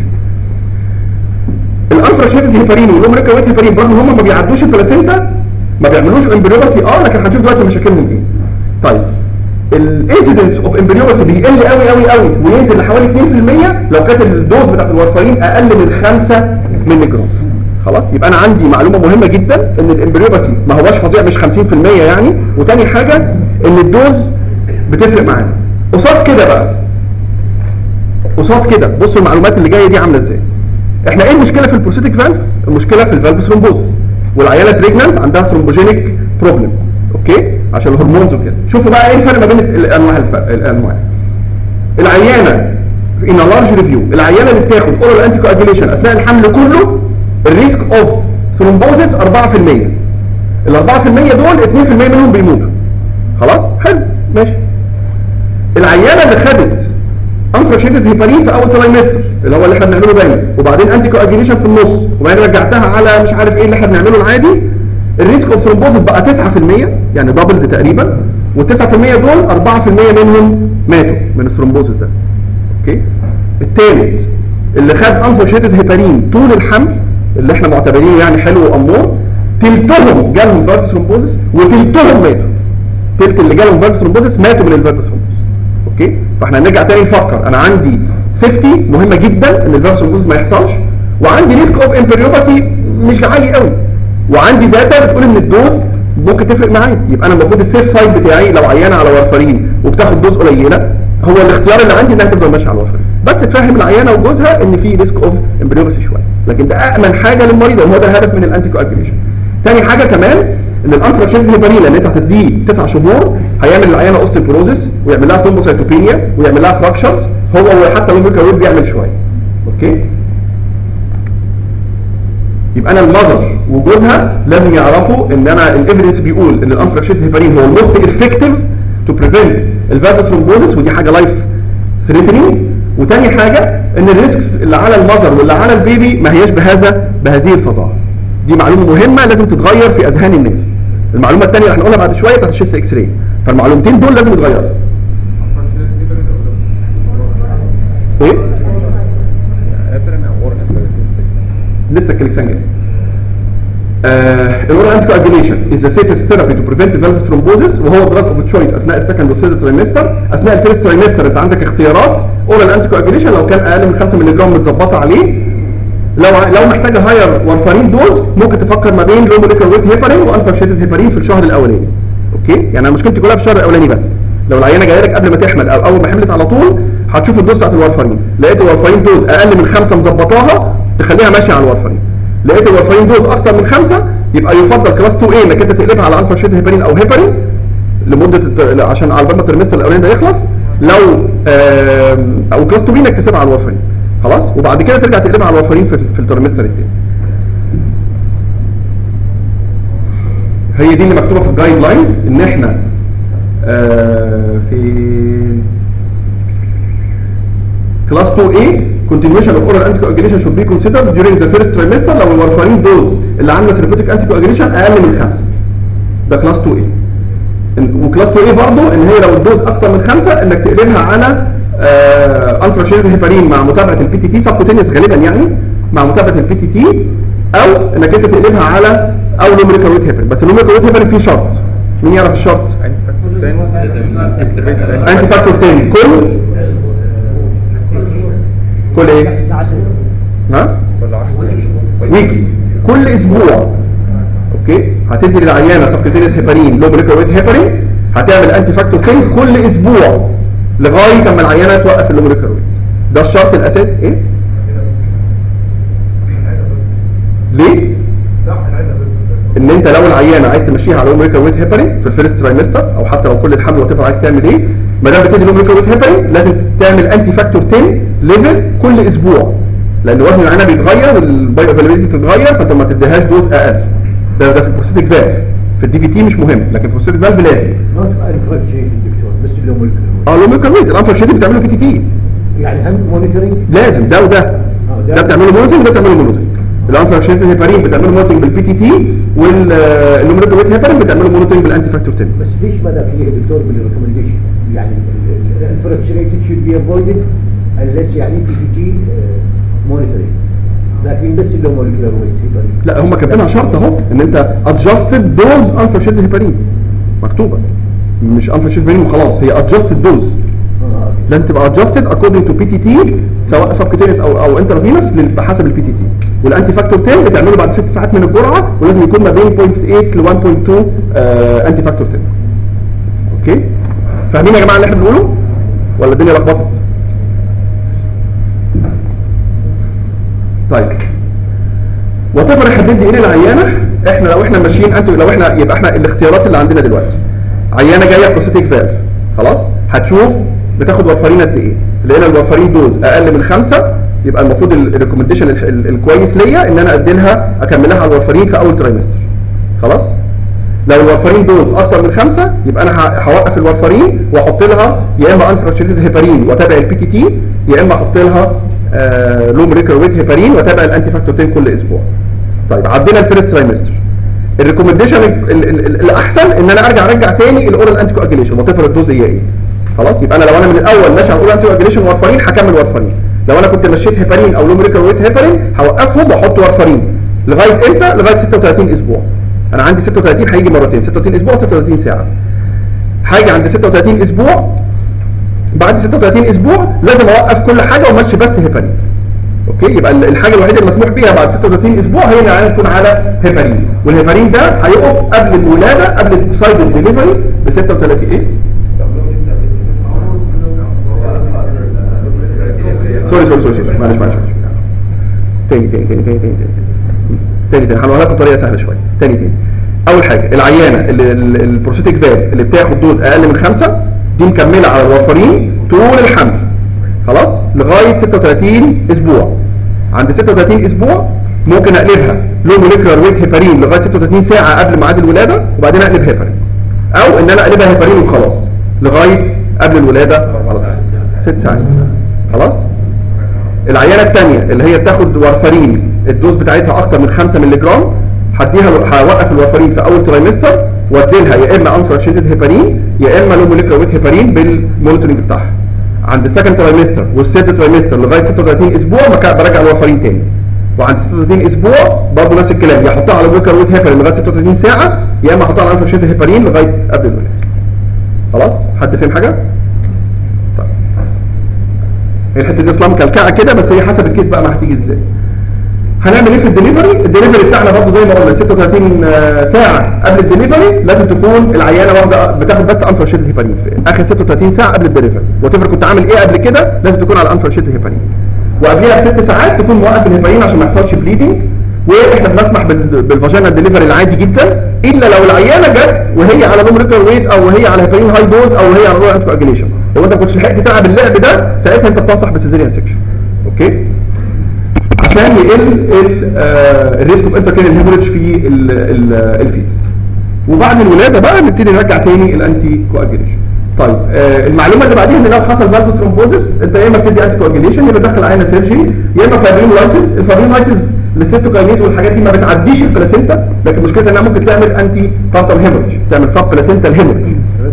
الالفا شيتد هيبارين والامريكا ويت هيبارين برغم ان هم ما بيعدوش البلاسينتا ما بيعملوش امبريوباثي اه لكن هنشوف دلوقتي مشاكلهم ايه طيب الانسيدنس اوف امبريوباثي بيقل قوي قوي قوي وينزل لحوالي 2% لو كانت الدوز بتاعت الورفرين اقل من 5 مللي جرام خلاص يبقى انا عندي معلومه مهمه جدا ان الامبريوباثي ما هوش فظيع مش 50% يعني وتاني حاجه ان الدوز بتفرق معانا قصاد كده بقى قصاد كده بصوا المعلومات اللي جايه دي عامله ازاي احنا ايه المشكله في البروستاتيك فالف المشكله في الفالف ثرومبوز والعياله بريجننت عندها ثرومبوجينيك بروبلم اوكي عشان الهرمونز وكده شوفوا بقى ايه الفرق ما بين الانواع الفرق الانواع العيانه ان لارج ريفيو العيانه اللي بتاخد اورال انتي كواجيليشن اثناء الحمل كله الريسك اوف ثرومبوزس 4% ال 4% دول 2% منهم بيموتوا خلاص حلو ماشي العيانه اللي خدت انفراشيتد هيبارين في اول ترايمستر اللي هو اللي احنا بنعمله دايما وبعدين انتي كواجيليشن في النص وبعدين رجعتها على مش عارف ايه اللي احنا بنعمله العادي الريسك اوف ثرومبوزس بقى 9% يعني دبل تقريبا وال9% دول 4% منهم ماتوا من الثرومبوزس ده اوكي الثالث اللي خد انفورشيتد هيبارين طول الحمل اللي احنا معتبرينه يعني حلو وامور تلتهم جالهم فالف ثرومبوزس وتلتهم ماتوا تلت اللي جالهم فالف ثرومبوزس ماتوا من الفالف ثرومبوزس اوكي فاحنا هنرجع تاني نفكر انا عندي سيفتي مهمه جدا ان الفالف ثرومبوزس ما يحصلش وعندي ريسك اوف امبريوباثي مش عالي قوي وعندي داتا بتقول ان الدوز ممكن تفرق معايا يبقى انا المفروض السيف سايد بتاعي لو عيانه على وارفرين وبتاخد دوز قليله هو الاختيار اللي عندي انها تفضل ماشيه على الوارفرين بس تفهم العيانه وجوزها ان في ريسك اوف امبريوباثي شويه لكن ده امن حاجه للمريض وهو ده الهدف من الانتي كواجوليشن تاني حاجه كمان ان الانفراكشن هيبارين اللي انت هتديه 9 شهور هيعمل للعيانه اوستيوبروزيس ويعمل لها ثرومبوسايتوبينيا ويعمل لها فراكشرز هو حتى لو بيعمل شويه اوكي يبقى انا المذر وجوزها لازم يعرفوا ان انا الايفيدنس بيقول ان الانفراكشن هيبارين هو الموست افكتيف تو بريفنت الفالف ثرومبوزس ودي حاجه لايف ثريتنينج وتاني حاجه ان الريسكس اللي على المذر واللي على البيبي ما هياش بهذا بهذه الفظاعه دي معلومه مهمه لازم تتغير في اذهان الناس المعلومه الثانيه اللي هنقولها بعد شويه بتاعت الشيست اكس راي فالمعلومتين دول لازم يتغيروا ايه ابرن او اورن لسه الكليكسان جاي الاورال انتي كواجوليشن از ذا سيفست ثيرابي تو بريفنت فالف ثرومبوزس وهو دراج اوف تشويس اثناء السكند والثيرد تريمستر اثناء الفيرست تريمستر انت عندك اختيارات اورال انتي كواجوليشن لو كان اقل من 5 مللي جرام متظبطه عليه لو لو محتاجه هاير وارفارين دوز ممكن تفكر ما بين لو موليكول ويت هيبارين والفا شيتد هيبارين في الشهر الاولاني اوكي يعني انا مشكلتي كلها في الشهر الاولاني بس لو العيانه جايه لك قبل ما تحمل او اول ما حملت على طول هتشوف الدوز بتاعت الوارفارين لقيت الوارفارين دوز اقل من خمسه مظبطاها تخليها ماشيه على الوارفارين لقيت الوارفارين دوز اكتر من خمسه يبقى يفضل كلاس 2 a انك انت تقلبها على الفا شيد هيبارين او هيبارين لمده الت- عشان على بال ما الترمستر الاولاني ده يخلص لو آم، او كلاس 2 b انك تسيبها على الوارفارين خلاص وبعد كده ترجع تقلبها على الوارفارين في, في الترمستر التاني هي دي اللي مكتوبه في الجايد لاينز ان احنا آه، في كلاس 2A continuation of oral anticoagulation should be considered during the first trimester لو الورفارين دوز اللي عامله ثيرابيوتيك anticoagulation اقل من خمسه ده كلاس 2A إن- وكلاس 2A برضه ان هي لو الدوز اكتر من خمسه انك تقلبها على الفا شيرد هيبارين مع متابعه البي تي تي سبكوتينيوس غالبا يعني مع متابعه البي تي تي او انك انت تقلبها على او نوميريكال ويت هيبارين بس النوميريكال ويت هيبارين فيه شرط مين يعرف الشرط؟ انت فاكتور تاني لازم انتي فاكتور تاني كل كل ايه؟ ها؟ كل 10 ويكلي كل اسبوع اوكي هتدي للعيانه سبكوتينيوس هيبارين لو موليكول ويت هيبارين هتعمل انتي فاكتور تاني كل اسبوع لغايه اما العيانه توقف اللوموليكول ويت ده الشرط الاساسي ايه؟ ليه؟ ان انت لو العيانه عايز تمشيها على لوموليكول ويت هيبارين في الفيرست ترايمستر او حتى لو كل الحمل وتفر عايز تعمل ايه ما دام بتدي لوموليكول ويت هيبارين لازم تعمل انتي فاكتور 10 ليفل كل اسبوع لان وزن العينه بيتغير والبايو افيلابيلتي بتتغير فانت ما تديهاش دوز اقل ده ده في البروستاتيك فالف في الدي في تي مش مهم لكن في البروستاتيك فالف لازم ما تفعل فرق دكتور بس اللي هو اه لوموليكول ويت الانفر شيتي بتعمله بي تي تي يعني هم مونيتورنج لازم ده وده ده- ده بتعمله مونيتنج وده بتعمله مونيتنج الانفر شيتي هيبارين بتعمله مونيتنج بالبي تي تي واللوموليكول ويت هيبارين بتعمله مونيتنج بالانتي فاكتور 10 بس ليش ما داخليه دكتور بالريكومنديشن يعني الفركشريتد should be avoided unless يعني بي تي تي مونيتورنج لكن بس اللي هو مولكيولار ويت لا هم كاتبينها شرط اهو ان انت ادجستد دوز انفرشيت هيبارين مكتوبه مش انفرشيت هيبارين وخلاص هي ادجستد دوز لازم تبقى ادجستد اكوردنج تو بي تي تي سواء سبكوتينيوس او او انترافينوس بحسب البي تي تي والانتي فاكتور 10 بتعمله بعد 6 ساعات من الجرعه ولازم يكون ما بين 0.8 ل 1.2 آه انتي فاكتور 10 اوكي فاهمين يا جماعه اللي احنا بنقوله ولا الدنيا لخبطت طيب وتفر احنا بندي ايه للعيانه احنا لو احنا ماشيين انتوا لو احنا يبقى احنا الاختيارات اللي عندنا دلوقتي عيانه جايه بروستاتيك فالف خلاص هتشوف بتاخد وارفارين قد ايه لقينا الوارفارين دوز اقل من خمسه يبقى المفروض الريكومنديشن الكويس ليا ان انا ادي لها اكملها على الوارفارين في اول ترايمستر خلاص لو الوارفارين دوز اكتر من خمسه يبقى انا ه- هوقف الوارفارين واحط لها يا اما انفراكشريتد هيبارين واتابع البي تي تي يا اما احط لها آه لو موليكولار ويت هيبارين واتابع الانتي فاكتور 10 كل اسبوع طيب عدينا الفيرست ترايمستر الريكومنديشن ال- ال- ال- الاحسن ان انا ارجع ارجع تاني الاورال انتي كواجيليشن وتفر الدوز هي ايه خلاص يبقى انا لو انا من الاول ماشي على الاورال انتي كواجيليشن وارفرين هكمل وارفرين لو انا كنت مشيت هيبارين او لوميريكال ويت هيبارين هوقفهم واحط وارفرين لغايه امتى لغايه 36 اسبوع انا عندي 36 هيجي مرتين 36 اسبوع 36 ساعه هاجي عند 36 اسبوع بعد 36 اسبوع لازم اوقف كل حاجه وامشي بس هيبارين اوكي يبقى ال- الحاجه الوحيده المسموح بيها بعد 36 اسبوع هي ان العيان يكون على هيبارين والهيبارين ده هيقف قبل الولاده قبل الديسايدد ديليفري ب 36 ايه سوري سوري سوري سوري معلش معلش معلش. تاني تاني تاني تاني تاني تاني تاني تاني هنقولها لكم بطريقه سهله شويه تاني تاني اول حاجه العيانه اللي ال- البروستيك فالف اللي بتاخد دوز اقل من خمسه دي مكمله على الوارفرين طول الحمل خلاص لغايه 36 اسبوع عند 36 اسبوع ممكن اقلبها لو موليكولار ويت هيبارين لغايه 36 ساعه قبل ميعاد الولاده وبعدين اقلب هيبارين او ان انا اقلبها هيبارين وخلاص لغايه قبل الولاده على طول. ست ساعات خلاص العيانه الثانيه اللي هي بتاخد وارفرين الدوز بتاعتها اكتر من 5 مللي جرام هديها هوقف الوارفرين في اول ترايمستر وادي لها يا اما انفراكشيتد هيبارين يا اما لو موليكولار ويت هيبارين بالمونيتورنج بتاعها عند السكند ترايمستر والثيرد ترايمستر لغايه 36 اسبوع بك- برجع الوارفرين تاني وعند 36 اسبوع برضه نفس الكلام يا احطها على موليكولار ويت هيبارين لغايه 36 ساعه يا اما احطها على انفراكشيتد هيبارين لغايه قبل الولاده خلاص حد فهم حاجه طيب هي الحته دي اصلا مكلكعه كده بس هي حسب الكيس بقى ما هتيجي ازاي هنعمل ايه في الدليفري الدليفري بتاعنا برضه زي ما قلنا 36 ساعه قبل الدليفري لازم تكون العيانه واخده بتاخد بس انفرشيت هيبارين في اخر 36 ساعه قبل الدليفري وتفر كنت عامل ايه قبل كده لازم تكون على انفرشيت هيبارين وقبلها بست ساعات تكون موقف الهيبارين عشان ما يحصلش بليدنج واحنا بنسمح بال- بالفاجينا دليفري العادي جدا الا لو العيانه جت وهي على لوم ريكر ويت او وهي على هيبارين هاي دوز او وهي على رول انتي كواجيليشن لو انت ما كنتش لحقت تلعب اللعب ده ساعتها انت بتنصح بسيزيريان سيكشن اوكي عشان يقل الريسك اوف انتركينال هيموريدج في ال- ال- الفيتس وبعد الولاده بقى نبتدي نرجع تاني الانتي كواجيليشن طيب آه المعلومه اللي بعديها ان لو حصل فالفوس ثرومبوزس انت يا اما بتدي انتي كواجيليشن يا بتدخل عينه سيرجري يا اما فابرين لايسيس الفابرين لايسيس السيبتوكاينيز والحاجات دي ما بتعديش البلاسينتا لكن مشكلتها انها ممكن تعمل انتي بارتم هيموريدج تعمل سب بلاسينتال هيموريدج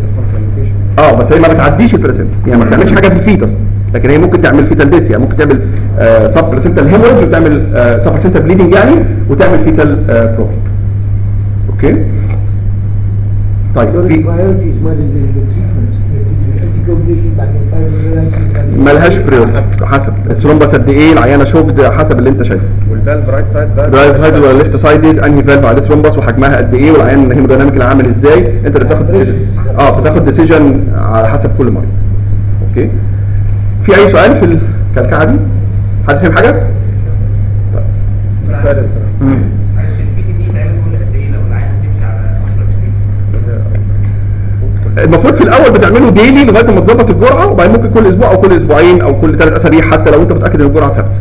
اه بس هي ما بتعديش البلاسينتا يعني ما بتعملش حاجه في الفيتس لكن هي ممكن تعمل فيتال ديسيا ممكن تعمل سب بلاسينتال هيموريدج وتعمل سب بلاسينتال بليدنج يعني وتعمل فيتال بروبلم اوكي طيب دور في البرايورتيز مال التريتمنت الانتي كوجليشن بعدين فايبرلايسيس ملهاش بريورتي حسب الثرومبس قد ايه العيانه شوكد حسب اللي انت شايفه والفالف رايت سايد ده رايت سايد ولا ليفت سايدد انهي فالف عليه ثرومبس وحجمها قد ايه والعيان الهيمودايناميك اللي عامل ازاي انت اللي بتاخد ديسيجن اه بتاخد ديسيجن على حسب كل مريض اوكي في اي سؤال في الكلكعه دي حد فاهم حاجه ثالث معلش البي تي دي تعمل كل قد ايه لو العيان هتمشي على أفضل المفروض في الاول بتعمله ديلي لغايه ما تظبط الجرعه وبعدين ممكن كل اسبوع او كل اسبوعين او كل ثلاث اسابيع حتى لو انت متاكد ان الجرعه ثابته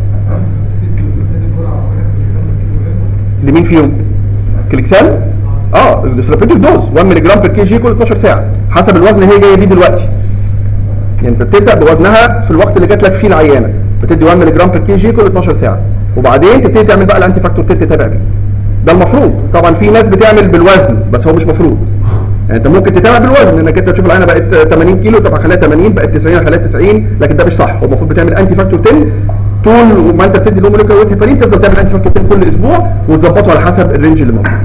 لمين فيهم كليكسال اه الثيرابيوتيك دوز 1 ملي جرام بير كي جي كل 12 ساعه حسب الوزن اللي هي جايه بيه دلوقتي يعني انت بتبدا بوزنها في الوقت اللي جات لك فيه العيانه بتدي 1 ملي جرام بير كي جي كل 12 ساعه وبعدين تبتدي تعمل بقى الانتي فاكتور تتابع بيه ده المفروض طبعا في ناس بتعمل بالوزن بس هو مش مفروض يعني انت ممكن تتابع بالوزن انك انت تشوف العينه بقت 80 كيلو طب خليها 80 بقت 90 خليها 90 لكن ده مش صح هو المفروض بتعمل انتي فاكتور 10 طول ما انت بتدي له موليكولار ويت هيبارين تفضل تعمل انتي فاكتور 10 كل اسبوع وتظبطه على حسب الرينج اللي موجود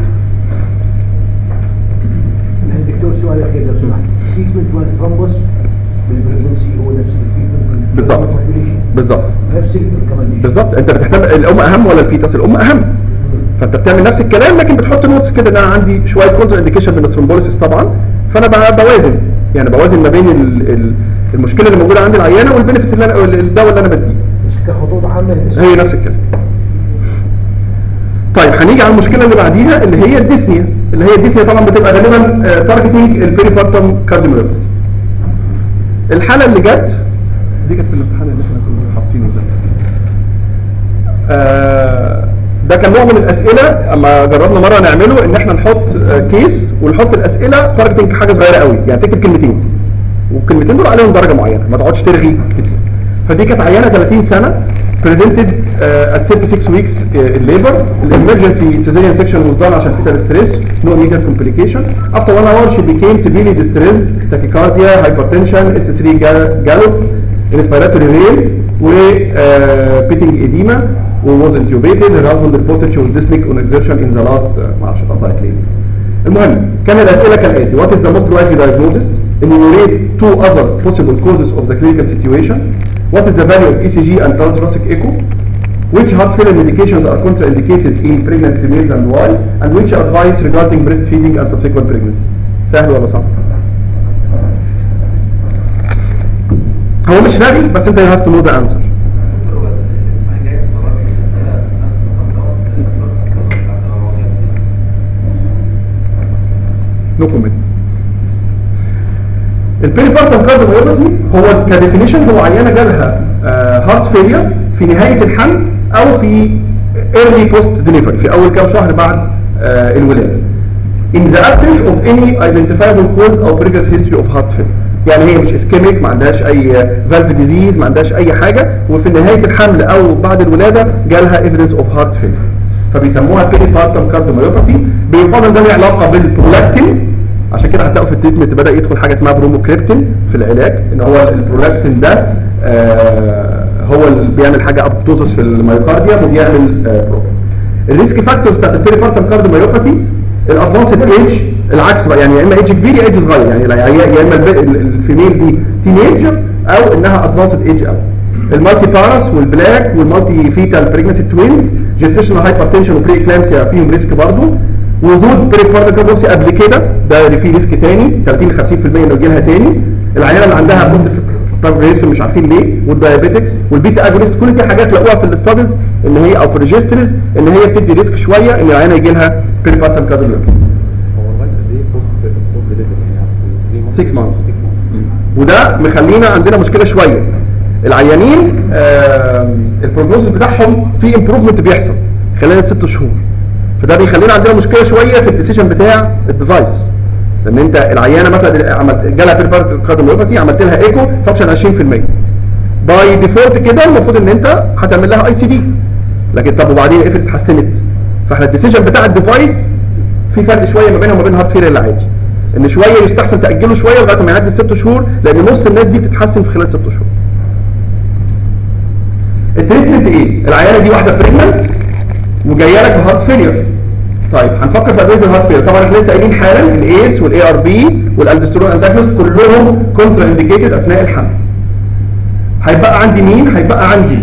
الدكتور سؤال اخير لو سمحت التريتمنت مال الثرومبوس بالبريجنسي هو نفس التريتمنت بالظبط. بالظبط نفس الريكومنديشن بالظبط انت بتهتم الام اهم ولا الفيتس الام اهم فانت بتعمل نفس الكلام لكن بتحط نوتس كده ان انا عندي شويه كونتر انديكيشن من الثرومبوليسيس طبعا فانا ب- بوازن يعني بوازن ما بين ال- ال- المشكله اللي موجوده عند العيانه والبنفيت اللي انا الدواء اللي انا بديه بس كخطوط عامه نفس هي نفس الكلام طيب هنيجي على المشكله اللي بعديها اللي هي الديسنيا اللي هي الديسنيا طبعا بتبقى غالبا تارجتنج البيريبارتم كارديوميوباثي الحاله اللي جت دي كانت في الامتحان اللي احنا كنا حاطينه زي آه، ده كان نوع من الاسئله اما جربنا مره نعمله ان احنا نحط آه، كيس ونحط الاسئله تارجتنج حاجه صغيره قوي يعني تكتب كلمتين والكلمتين دول عليهم درجه معينه ما تقعدش ترغي كتير فدي كانت عيانه 30 سنه presented uh, at 36 weeks uh, in labor. The emergency cesarean section was done عشان fetal stress, no immediate complication. After one hour she became severely distressed, tachycardia, hypertension, S3 ga- gallop, respiratory rails, و uh, pitting edema, و was intubated. Her husband reported she was dyspneic on exertion in the last uh, ما اعرفش قطعت ليه. المهم كان الاسئله كالاتي what is the most likely diagnosis enumerate two other possible causes of the clinical situation what is the value of ECG and transthoracic echo which heart failure medications are contraindicated in pregnant females and why and which advice regarding breastfeeding and subsequent pregnancy سهل ولا صعب هو مش رغي بس انت you have to know the answer نو كومنت البيريبارتم كارديوميوباثي هو كديفينيشن هو عيانه جالها هارت فيلير في نهايه الحمل او في early post delivery في اول كام شهر بعد آه، الولاده in the absence of any identifiable cause or previous history of heart failure يعني هي مش اسكيميك ما عندهاش اي فالف ديزيز ما عندهاش اي حاجه وفي نهايه الحمل او بعد الولاده جالها evidence of heart failure فبيسموها بيريبارتم كارديوميوباثي بيقال ده له علاقه بالبرولاكتين عشان كده هتلاقوا في التريتمنت بدا يدخل حاجه اسمها بروموكريبتين في العلاج ان هو البرولاكتين ده آه هو اللي بيعمل حاجه ابوبتوزس في الميوكارديوم وبيعمل آه بروبلم الريسك فاكتورز بتاعت البيريبارتم كارديوميوباثي الادفانسد ايج العكس بقى يعني يا اما ايج كبير يا ايج صغير يعني لا- يا يا اما الب- ال- الفيميل دي تينيجر او انها ادفانسد ايج قوي المالتي بارس والبلاك والمالتي فيتال بريجنسي توينز جيستيشنال هايبرتنشن وبري اكلامسيا فيهم ريسك برضه وجود بريبارتم كارديوميوباثي قبل كده ده فيه ريسك تاني 30 ل 50% انه يجي لها تاني العيانه اللي عندها بوزيتيف بريجستر مش عارفين ليه والدايابيتكس والبيتا اجونست كل دي حاجات لقوها في الاستاديز ان هي او في الريجسترز ان هي بتدي ريسك شويه ان العيانه يجي لها بيريبارتم كارديوميوباثي هو لغايه قد ايه بوست بوست ديليفري يعني after three months؟ 6 months. 6 months وده مخلينا عندنا مشكله شويه العيانين البروجنوز بتاعهم في امبروفمنت بيحصل خلال الست شهور فده بيخلينا عندنا مشكله شويه في الديسيجن بتاع الديفايس لان انت العيانه مثلا عملت جالها بيربار كارديوميوباثي عملت لها ايكو فانكشن 20% باي ديفولت كده المفروض ان انت هتعمل لها اي سي دي لكن طب وبعدين افرض اتحسنت فاحنا الديسيجن بتاع الديفايس في فرق شويه ما بينها وما بين هارت فيلر العادي ان شويه يستحسن تاجله شويه لغايه ما يعدي الست شهور لان نص الناس دي بتتحسن في خلال ست شهور التريتمنت ايه العيانه دي واحده بريجننت وجايه لك بهارت فيلير طيب هنفكر في ادويه الهارت فيلير طبعا احنا لسه قايلين حالا الايس والاي ار بي والالدسترون انتاجونست كلهم كونترا انديكيتد اثناء الحمل هيبقى عندي مين هيبقى عندي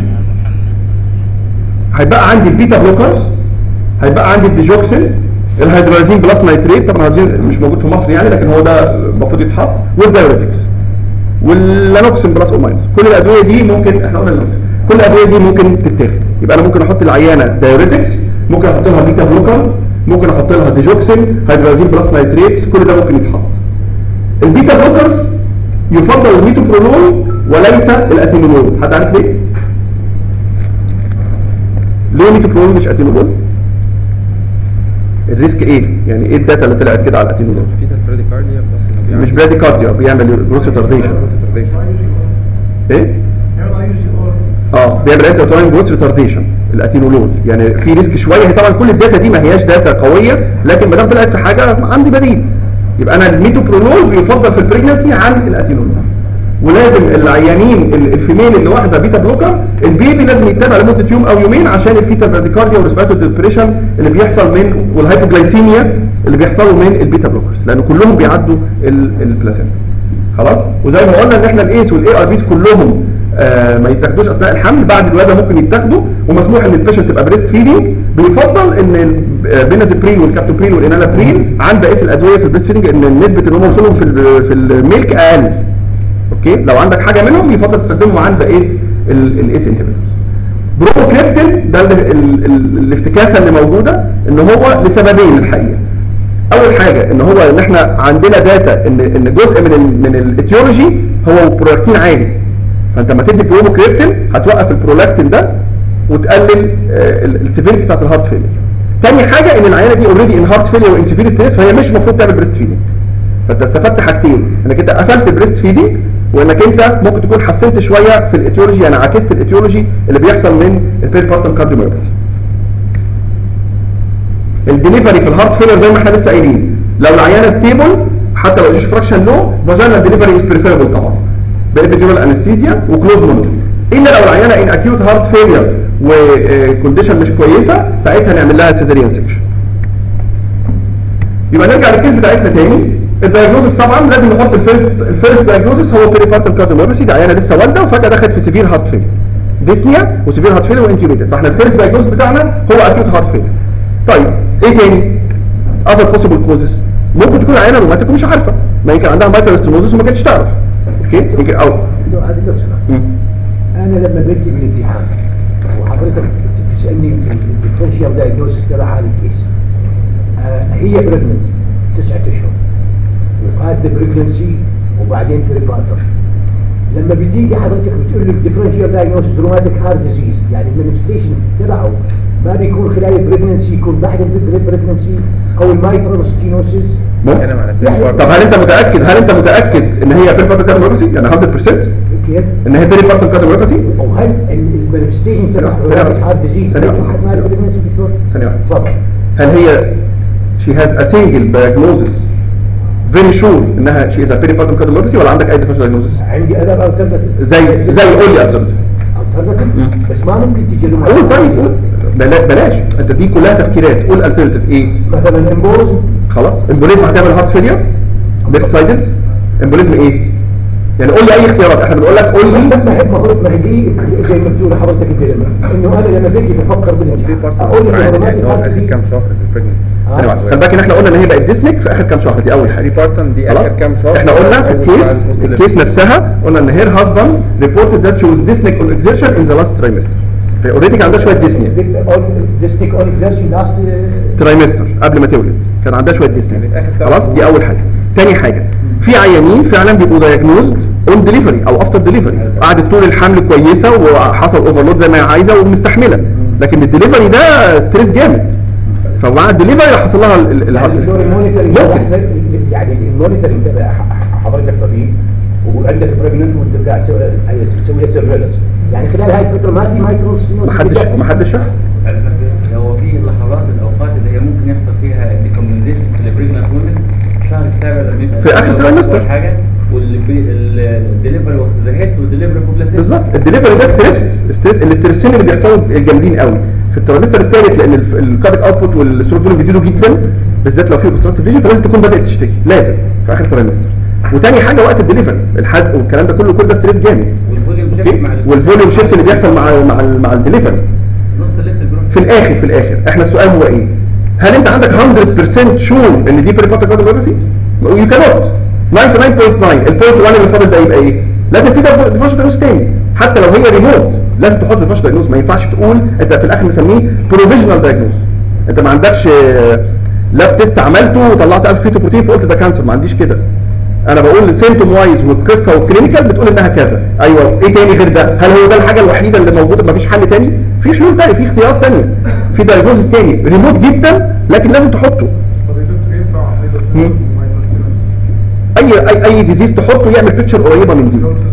هيبقى عندي البيتا بلوكرز هيبقى عندي الديجوكسين الهيدرازين بلس نايتريت طبعا الهيدرازين مش موجود في مصر يعني لكن هو ده المفروض يتحط والدايوريتكس واللانوكسين بلس او ماينس كل الادويه دي ممكن احنا قلنا اللانوكسين كل الادويه دي ممكن تتاخد يبقى انا ممكن احط العيانه دايوريتكس ممكن احط لها بيتا بلوكر ممكن احط لها ديجوكسين هيدرازين بلس نايتريت كل ده ممكن يتحط البيتا بلوكرز يفضل الميتوبرولول وليس الاتينولول حد عارف ليه؟ ليه ميتوبرولول مش اتينولول؟ الريسك ايه؟ يعني ايه الداتا اللي طلعت كده على الاتينولول؟ في ده البراديكارديا بس انه بيعمل مش براديكارديا بيعمل جروس ريتارديشن ايه؟ اه بيعمل انت اوتوين جروس ريتارديشن الاتينولول يعني في ريسك شويه هي طبعا كل الداتا دي ما هياش داتا قويه لكن ما دام طلعت في حاجه عندي بديل يبقى انا الميتوبرولول بيفضل في البريجنسي عن الاتينولول ولازم العيانين ال- الفيميل اللي واخده بيتا بلوكر البيبي لازم يتابع لمده يوم او يومين عشان الفيتال براديكارديا والريسبيراتوري ديبريشن اللي بيحصل من والهايبوجلايسيميا اللي بيحصلوا من البيتا بلوكرز لان كلهم بيعدوا ال- البلاسينتا خلاص وزي ما قلنا ان احنا الايس والاي ار بيز كلهم آه ما يتاخدوش اثناء الحمل بعد الولاده ممكن يتاخدوا ومسموح ان البيشنت تبقى بريست فيدنج بيفضل ان البينازيبرين والكابتوبرين والانالابرين عن بقيه الادويه في البريست فيدنج ان نسبه ان هم وصولهم في ال- في الميلك اقل اوكي لو عندك حاجه منهم يفضل تستخدمهم عن بقيه الاس انهبيتورز بروكريبتين ده ال- ال- ال- الافتكاسه اللي موجوده ان هو لسببين الحقيقه اول حاجه ان هو ان احنا عندنا داتا ان ان جزء من ال من الاتيولوجي هو برولاكتين عالي فانت لما تدي بروموكريبتين هتوقف البرولاكتين ده وتقلل السيفيريتي بتاعت الهارت فيلير تاني حاجه ان العيانه دي اوريدي ان هارت فيلير وان سيفير ستريس فهي مش المفروض تعمل بريست فيدنج فانت استفدت حاجتين انك انت قفلت البريست فيدنج وانك انت ممكن تكون حسنت شويه في الايتيولوجي يعني عكست الايتيولوجي اللي بيحصل من البيري بارتم كارديوميوباثي الدليفري في الهارت فيلر زي ما احنا لسه قايلين لو العيانه ستيبل حتى لو ايش فراكشن لو فاجينال دليفري از بريفيربل طبعا بإبيديورال انستيزيا وكلوز مونيتور الا لو العيانه ان اكيوت هارت فيلر وكونديشن مش كويسه ساعتها نعمل لها سيزاريان سيكشن يبقى نرجع للكيس بتاعتنا تاني الدايجنوزس طبعا لازم نحط الفيرست الفيرست دايجنوزس هو بيريبارتال كارديوميوباثي دي عيانه لسه والده وفجاه دخلت في سيفير هارت فيلر ديسنيا وسيفير هارت فيلر وانتيوبيتد فاحنا الفيرست دايجنوزس بتاعنا هو اكيوت هارت فيلر طيب ايه تاني اذر بوسيبل كوزز ممكن تكون عيانه روماتيك ومش عارفه ما يمكن عندها مايتال ستينوزس وما كانتش تعرف اوكي يمكن او لو هذه لو سمحت مم. انا لما بجي بالامتحان وحضرتك تسالني الديفرنشال دايجنوستس تبع هذا الكيس آه هي بريجننت تسعة اشهر وفات بريجننسي وبعدين في ريبارتر لما بتيجي حضرتك بتقول لي الديفرنشال دايجنوستس روماتيك هارت ديزيز يعني المانيفستيشن تبعه ما بيكون خلال البريجننسي يكون بعد البريجننسي او المايترال ستينوسيس ممكن بتكلم على يعني- البيري طب هل انت متاكد هل انت متاكد ان هي بيريبارتال كارديوميوباثي يعني 100% كيف؟ ان هي بيريبارتال كارديوميوباثي وهل المانيفستيشن تبع ثانية واحدة. روماتيك هارت ديزيز ثانية واحدة. بيكون حد مع البريجننسي دكتور؟ ثانيه واحده تفضل هل هي she has a single diagnosis very sure انها she is a peripartum cardiomyopathy ولا عندك اي differential diagnosis عندي اذر الترناتيف زي زي قول لي alternative الترناتيف بس ما ممكن تجي له قول طيب قول بلا- بلاش انت دي كلها تفكيرات قول alternative ايه مثلا امبوز خلاص امبوليزم هتعمل هارت فيلير ليفت سايدد امبوليزم ايه يعني قول لي اي اختيارات احنا بنقول لك قول لي ما هي ما هو ما هي دي زي ما بتقول حضرتك الديلما انه انا لما باجي بفكر بالامتحان اقول انه عادي روماتيك يعني هو هارت اخر ديزيز كام شهر في البريجنسي ثانيه واحده خلي بالك ان احنا قلنا ان هي بقت ديسنيك في اخر كام شهر دي اول حاجه بري بارتم دي خلاص اخر كام شهر احنا قلنا في أول الكيس بعد post الكيس delivery. نفسها قلنا ان هير هازباند ريبورتد ذات شي واز ديسنيك اون اكزيرشن ان ذا لاست ترايمستر فاوريدي كان عندها شويه ديسنيا ديستيك اون اكزرشن لاست ترايمستر قبل ما تولد كان عندها شويه ديسنيا يعني آخر ثلاث خلاص دي شهور. اول حاجه تاني حاجه في عيانين فعلا بيبقوا دايجنوزد اون ديليفري او افتر ديليفري قعدت طول الحمل كويسه وحصل اوفرلود زي ما هي عايزه ومستحمله لكن الدليفري ده ستريس جامد فمع الدليفري راح حصل لها ال- ال- الهارت يعني دور المونيتورنج ممكن يعني المونيتورنج تبع ح- حضرتك طبيب وعندك بريجننت وانت قاعد تسوي تسوي لها سيرفيلنس يعني خلال هاي الفتره ما في مايترال ما حدش ما حدش شاف هو في لحظات الاوقات اللي هي ممكن يحصل فيها ديكومبنسيشن في البريجنال وومن الشهر السابع لما يبقى في آخر trimester. أول حاجه والدليفري اوف ذا هيد والدليفري اوف بلاسينتا بالظبط الدليفري ده ستريس ستريس الاسترسين اللي بيحصلوا الجامدين قوي في الترمستر الثالث لان الكارdiac اوتبوت والستروك فوليوم بيزيدوا جدا بالذات لو في اوبستراكتيف فيجن فلازم تكون بدات تشتكي لازم في اخر ترمستر وتاني حاجه وقت الدليفري الحزق والكلام ده كله كل ده ستريس جامد والفوليوم شيفت اوكي مع ال- والفوليوم شيفت اللي بيحصل مع مع ال- مع الدليفري نص الليتر بيروح في الاخر في الاخر احنا السؤال هو ايه هل انت عندك 100% شور ان دي بريبارتال كارديوميوباثي يو كانوت 99.9 البوينت 1 اللي فاضل ده يبقى ايه لازم في ديفرنشال دايجنوز تاني حتى لو هي ريموت لازم تحط ديفرنشال دايجنوز ما ينفعش تقول انت في الاخر مسميه بروفيجنال دايجنوز انت ما عندكش لاب تيست عملته وطلعت 1000 فيتو بروتين فقلت ده كانسر ما عنديش كده انا بقول سيمتوم وايز والقصه والكلينيكال بتقول انها كذا ايوه ايه تاني غير ده هل هو ده الحاجه الوحيده اللي موجوده مفيش حل تاني في حلول تاني في اختيارات تانية في دايجنوزس تاني ريموت جدا لكن لازم تحطه طب يا دكتور ينفع ايضا مم. اي اي اي ديزيز تحطه يعمل بيكتشر قريبه من دي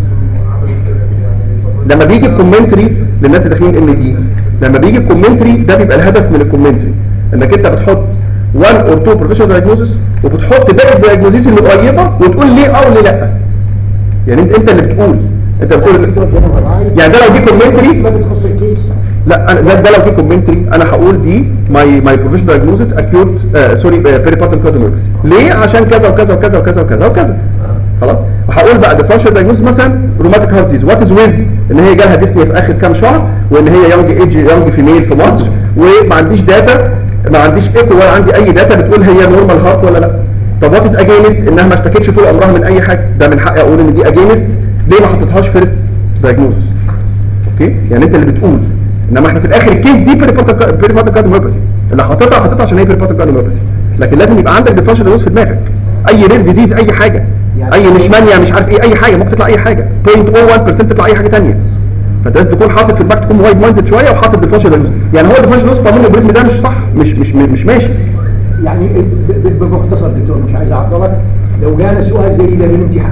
لما بيجي الكومنتري للناس اللي داخلين ان دي لما بيجي الكومنتري ده بيبقى الهدف من الكومنتري انك انت بتحط 1 اور 2 بروفيشنال دايجنوزس وبتحط باقي الدايجنوزيس اللي قريبه وتقول ليه اه وليه لا يعني انت انت اللي بتقول انت بتقول يعني ده لو دي كومنتري ما بتخص الكيس لا انا ده, ده لو دي كومنتري انا هقول دي ماي ماي بروفيشنال دايجنوزس اكيوت سوري بيري بارتن كارديوميوباثي ليه عشان كذا وكذا وكذا وكذا وكذا وكذا خلاص وهقول بقى ديفرنشال دايجنوز مثلا روماتيك هارت ديز وات از ويز ان هي جالها ديسنيا في اخر كام شهر وان هي يونج ايج يونج فيميل في مصر وما عنديش داتا ما عنديش ايكو ولا عندي اي داتا بتقول هي نورمال هارت ولا لا طب وات از اجينست انها ما اشتكتش طول عمرها من اي حاجه ده من حقي اقول ان دي اجينست ليه ما حطيتهاش فيرست دايجنوزس اوكي يعني انت اللي بتقول انما احنا في الاخر الكيس دي بيريبارتال كارديوميوباثي اللي حاططها حاططها عشان هي بيريبارتال كارديوميوباثي لكن لازم يبقى عندك ديفرنشال دايجنوز في دماغك اي رير ديزيز اي حاجه يعني اي نشمانيا مش عارف ايه اي حاجه ممكن تطلع اي حاجه 0.01% تطلع اي حاجه ثانيه فانت لازم تكون حاطط في دماغك تكون وايد مايندد شويه وحاطط ديفرنشال دايجنوز يعني هو الديفرنشال دايجنوز قانون البريزم ده مش صح مش مش مش ماشي يعني ب- ب- بمختصر دكتور مش عايز اعطلك لو جانا سؤال زي ده بالامتحان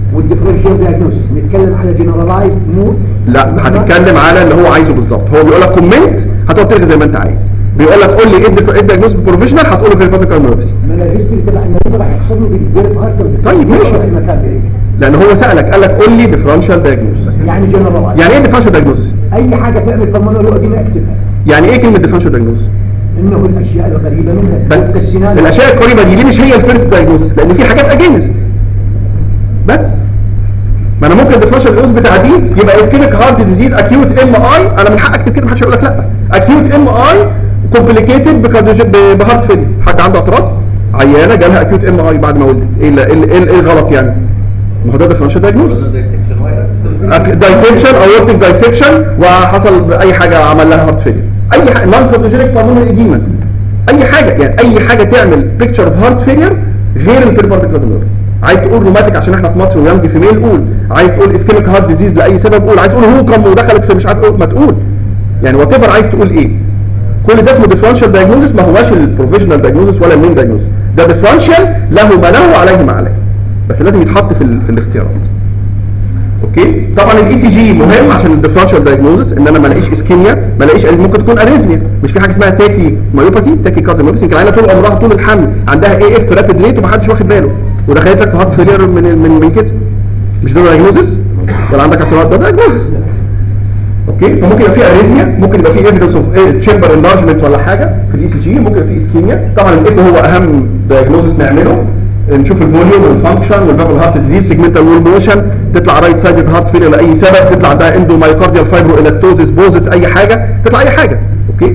والديفرنشال دايجنوستس نتكلم على جنرالايز مو لا هتتكلم على اللي هو عايزه بالظبط هو بيقول لك كومنت هتقعد تلغي زي ما انت عايز بيقول لك قول لي ايه الديف- ايه الدايجنوز بروفيشنال هتقول له بيريباتيك كارنوباسي ما انا الهيستوري تبع المريض راح يحصل له بالبيرب هارت طيب، ماشي. في المكان بريك لان هو سالك قال لك قول لي ديفرنشال دايجنوز يعني جنرالايز يعني ايه ديفرنشال دايجنوز اي حاجه تعمل بالمونري اديما اكتبها يعني ايه كلمه ديفرنشال دايجنوز انه الاشياء الغريبه منها بس السنان الاشياء القريبه دي ليه مش هي الفيرست دايجنوزس لان في حاجات اجينست بس ما انا ممكن الديفرنشال دايجنوز بتاع دي يبقى اسكيميك هارت ديزيز اكيوت ام اي انا من حق اكتب كده محدش هيقول لك لا اكيوت ام اي كومبليكيتد بهارت فيلير حد عنده اعتراض عيانه جالها اكيوت ام اي بعد ما ولدت ايه ال- ايه ال- ايه ال- إيه الغلط يعني ما هو ده ديفرنشال دايجنوز دايسكشن اورتيك دايسكشن وحصل اي حاجه عمل لها هارت فيلير اي حاجه نون كارديوجينيك بالمونري اديما اي حاجه يعني اي حاجه تعمل بيكتشر اوف هارت فيلير غير البيربارتيك كارديوميوباثي عايز تقول روماتيك عشان احنا في مصر ويانج فيميل قول عايز تقول اسكيميك هارت ديزيز لاي سبب قول عايز تقول هوكم ودخلت في مش عارف ايه ما تقول يعني وات ايفر عايز تقول ايه كل ده اسمه ديفرنشال دايجنوزس ما هواش البروفيشنال دايجنوزس ولا المين دايجنوزس ده ديفرنشال له ما له وعليه ما عليه بس لازم يتحط في ال- في الاختيارات اوكي طبعا الاي سي جي مهم عشان الديفرنشال دايجنوزس ان انا ما الاقيش اسكيميا ما الاقيش ممكن تكون اريزميا مش في حاجه اسمها تاكي مايوباثي تاكي كارديوميوباثي يمكن العيله طول عمرها طول الحمل عندها اي اف رابيد ريت ومحدش واخد باله ودخلت لك في هارت فيلير من من من كده مش ده دايجنوزس ولا عندك اعتراض ده دايجنوزس اوكي فممكن يبقى في اريزميا ممكن يبقى في ايفيدنس اوف تشامبر انلارجمنت ولا حاجه في الاي سي جي ممكن يبقى في اسكيميا طبعا الايكو هو اهم دايجنوزس نعمله نشوف الفوليوم والفانكشن والفابل هارت ديزيز سيجمنتال وول موشن تطلع رايت سايدد هارت فيلير لاي سبب تطلع عندها اندو مايوكارديال فايبرو الاستوزيس بوزس اي حاجه تطلع اي حاجه اوكي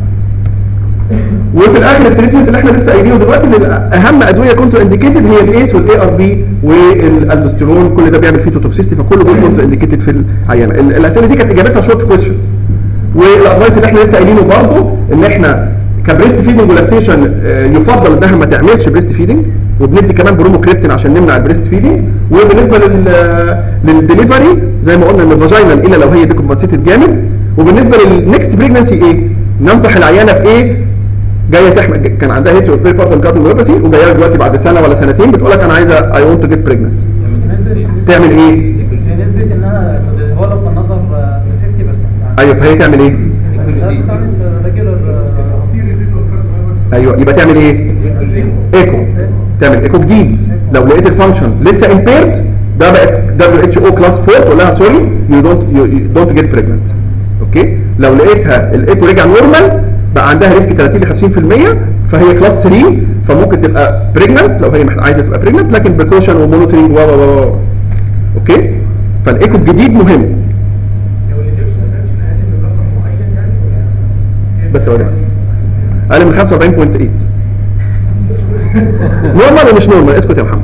وفي الاخر التريتمنت اللي احنا لسه قايلينه دلوقتي ان اهم ادويه كونتر انديكيتد هي الايس والاي ار بي والالدوستيرون كل ده بيعمل فيتوتوكسيستي فكله دول كونتر انديكيتد في العيانه ال- الاسئله دي كانت اجابتها شورت كويشنز والادفايس اللي احنا لسه قايلينه برضه ان احنا كبريست فيدنج ولاكتيشن يفضل انها ما تعملش بريست فيدنج وبندي كمان بروموكريبتين عشان نمنع البريست فيدنج وبالنسبه لل للدليفري زي ما قلنا ان الفاجينال الا لو هي ديكومبنسيتد جامد وبالنسبه للنكست بريجنسي ايه؟ ننصح العيانه بايه؟ جايه تحمل كان عندها هيستوري اوف بيري بارتن كارديوميوباثي وجايه لك دلوقتي بعد سنه ولا سنتين بتقول لك انا عايزه اي ونت تو جيت بريجننت تعمل ايه؟ نسبة انها تديفلوب النظر ب 50% ايوه فهي تعمل ايه؟ في ريزيدوال كارد ايوه يبقى تعمل ايه؟ ايكو تعمل ايكو جديد لو لقيت الفانكشن لسه امبيرد ده بقت دبليو اتش او كلاس 4 تقول لها سوري يو دونت يو دونت جيت بريجننت اوكي لو لقيتها الايكو رجع نورمال بقى عندها ريسك 30 ل 50% فهي كلاس 3 فممكن تبقى بريجننت لو هي محت- عايزه تبقى بريجننت لكن بكوشن ومونيتورنج و و و و. اوكي فالايكو الجديد مهم بس يا ولاد اقل من 45.8 نورمال ومش نورمال اسكت يا محمد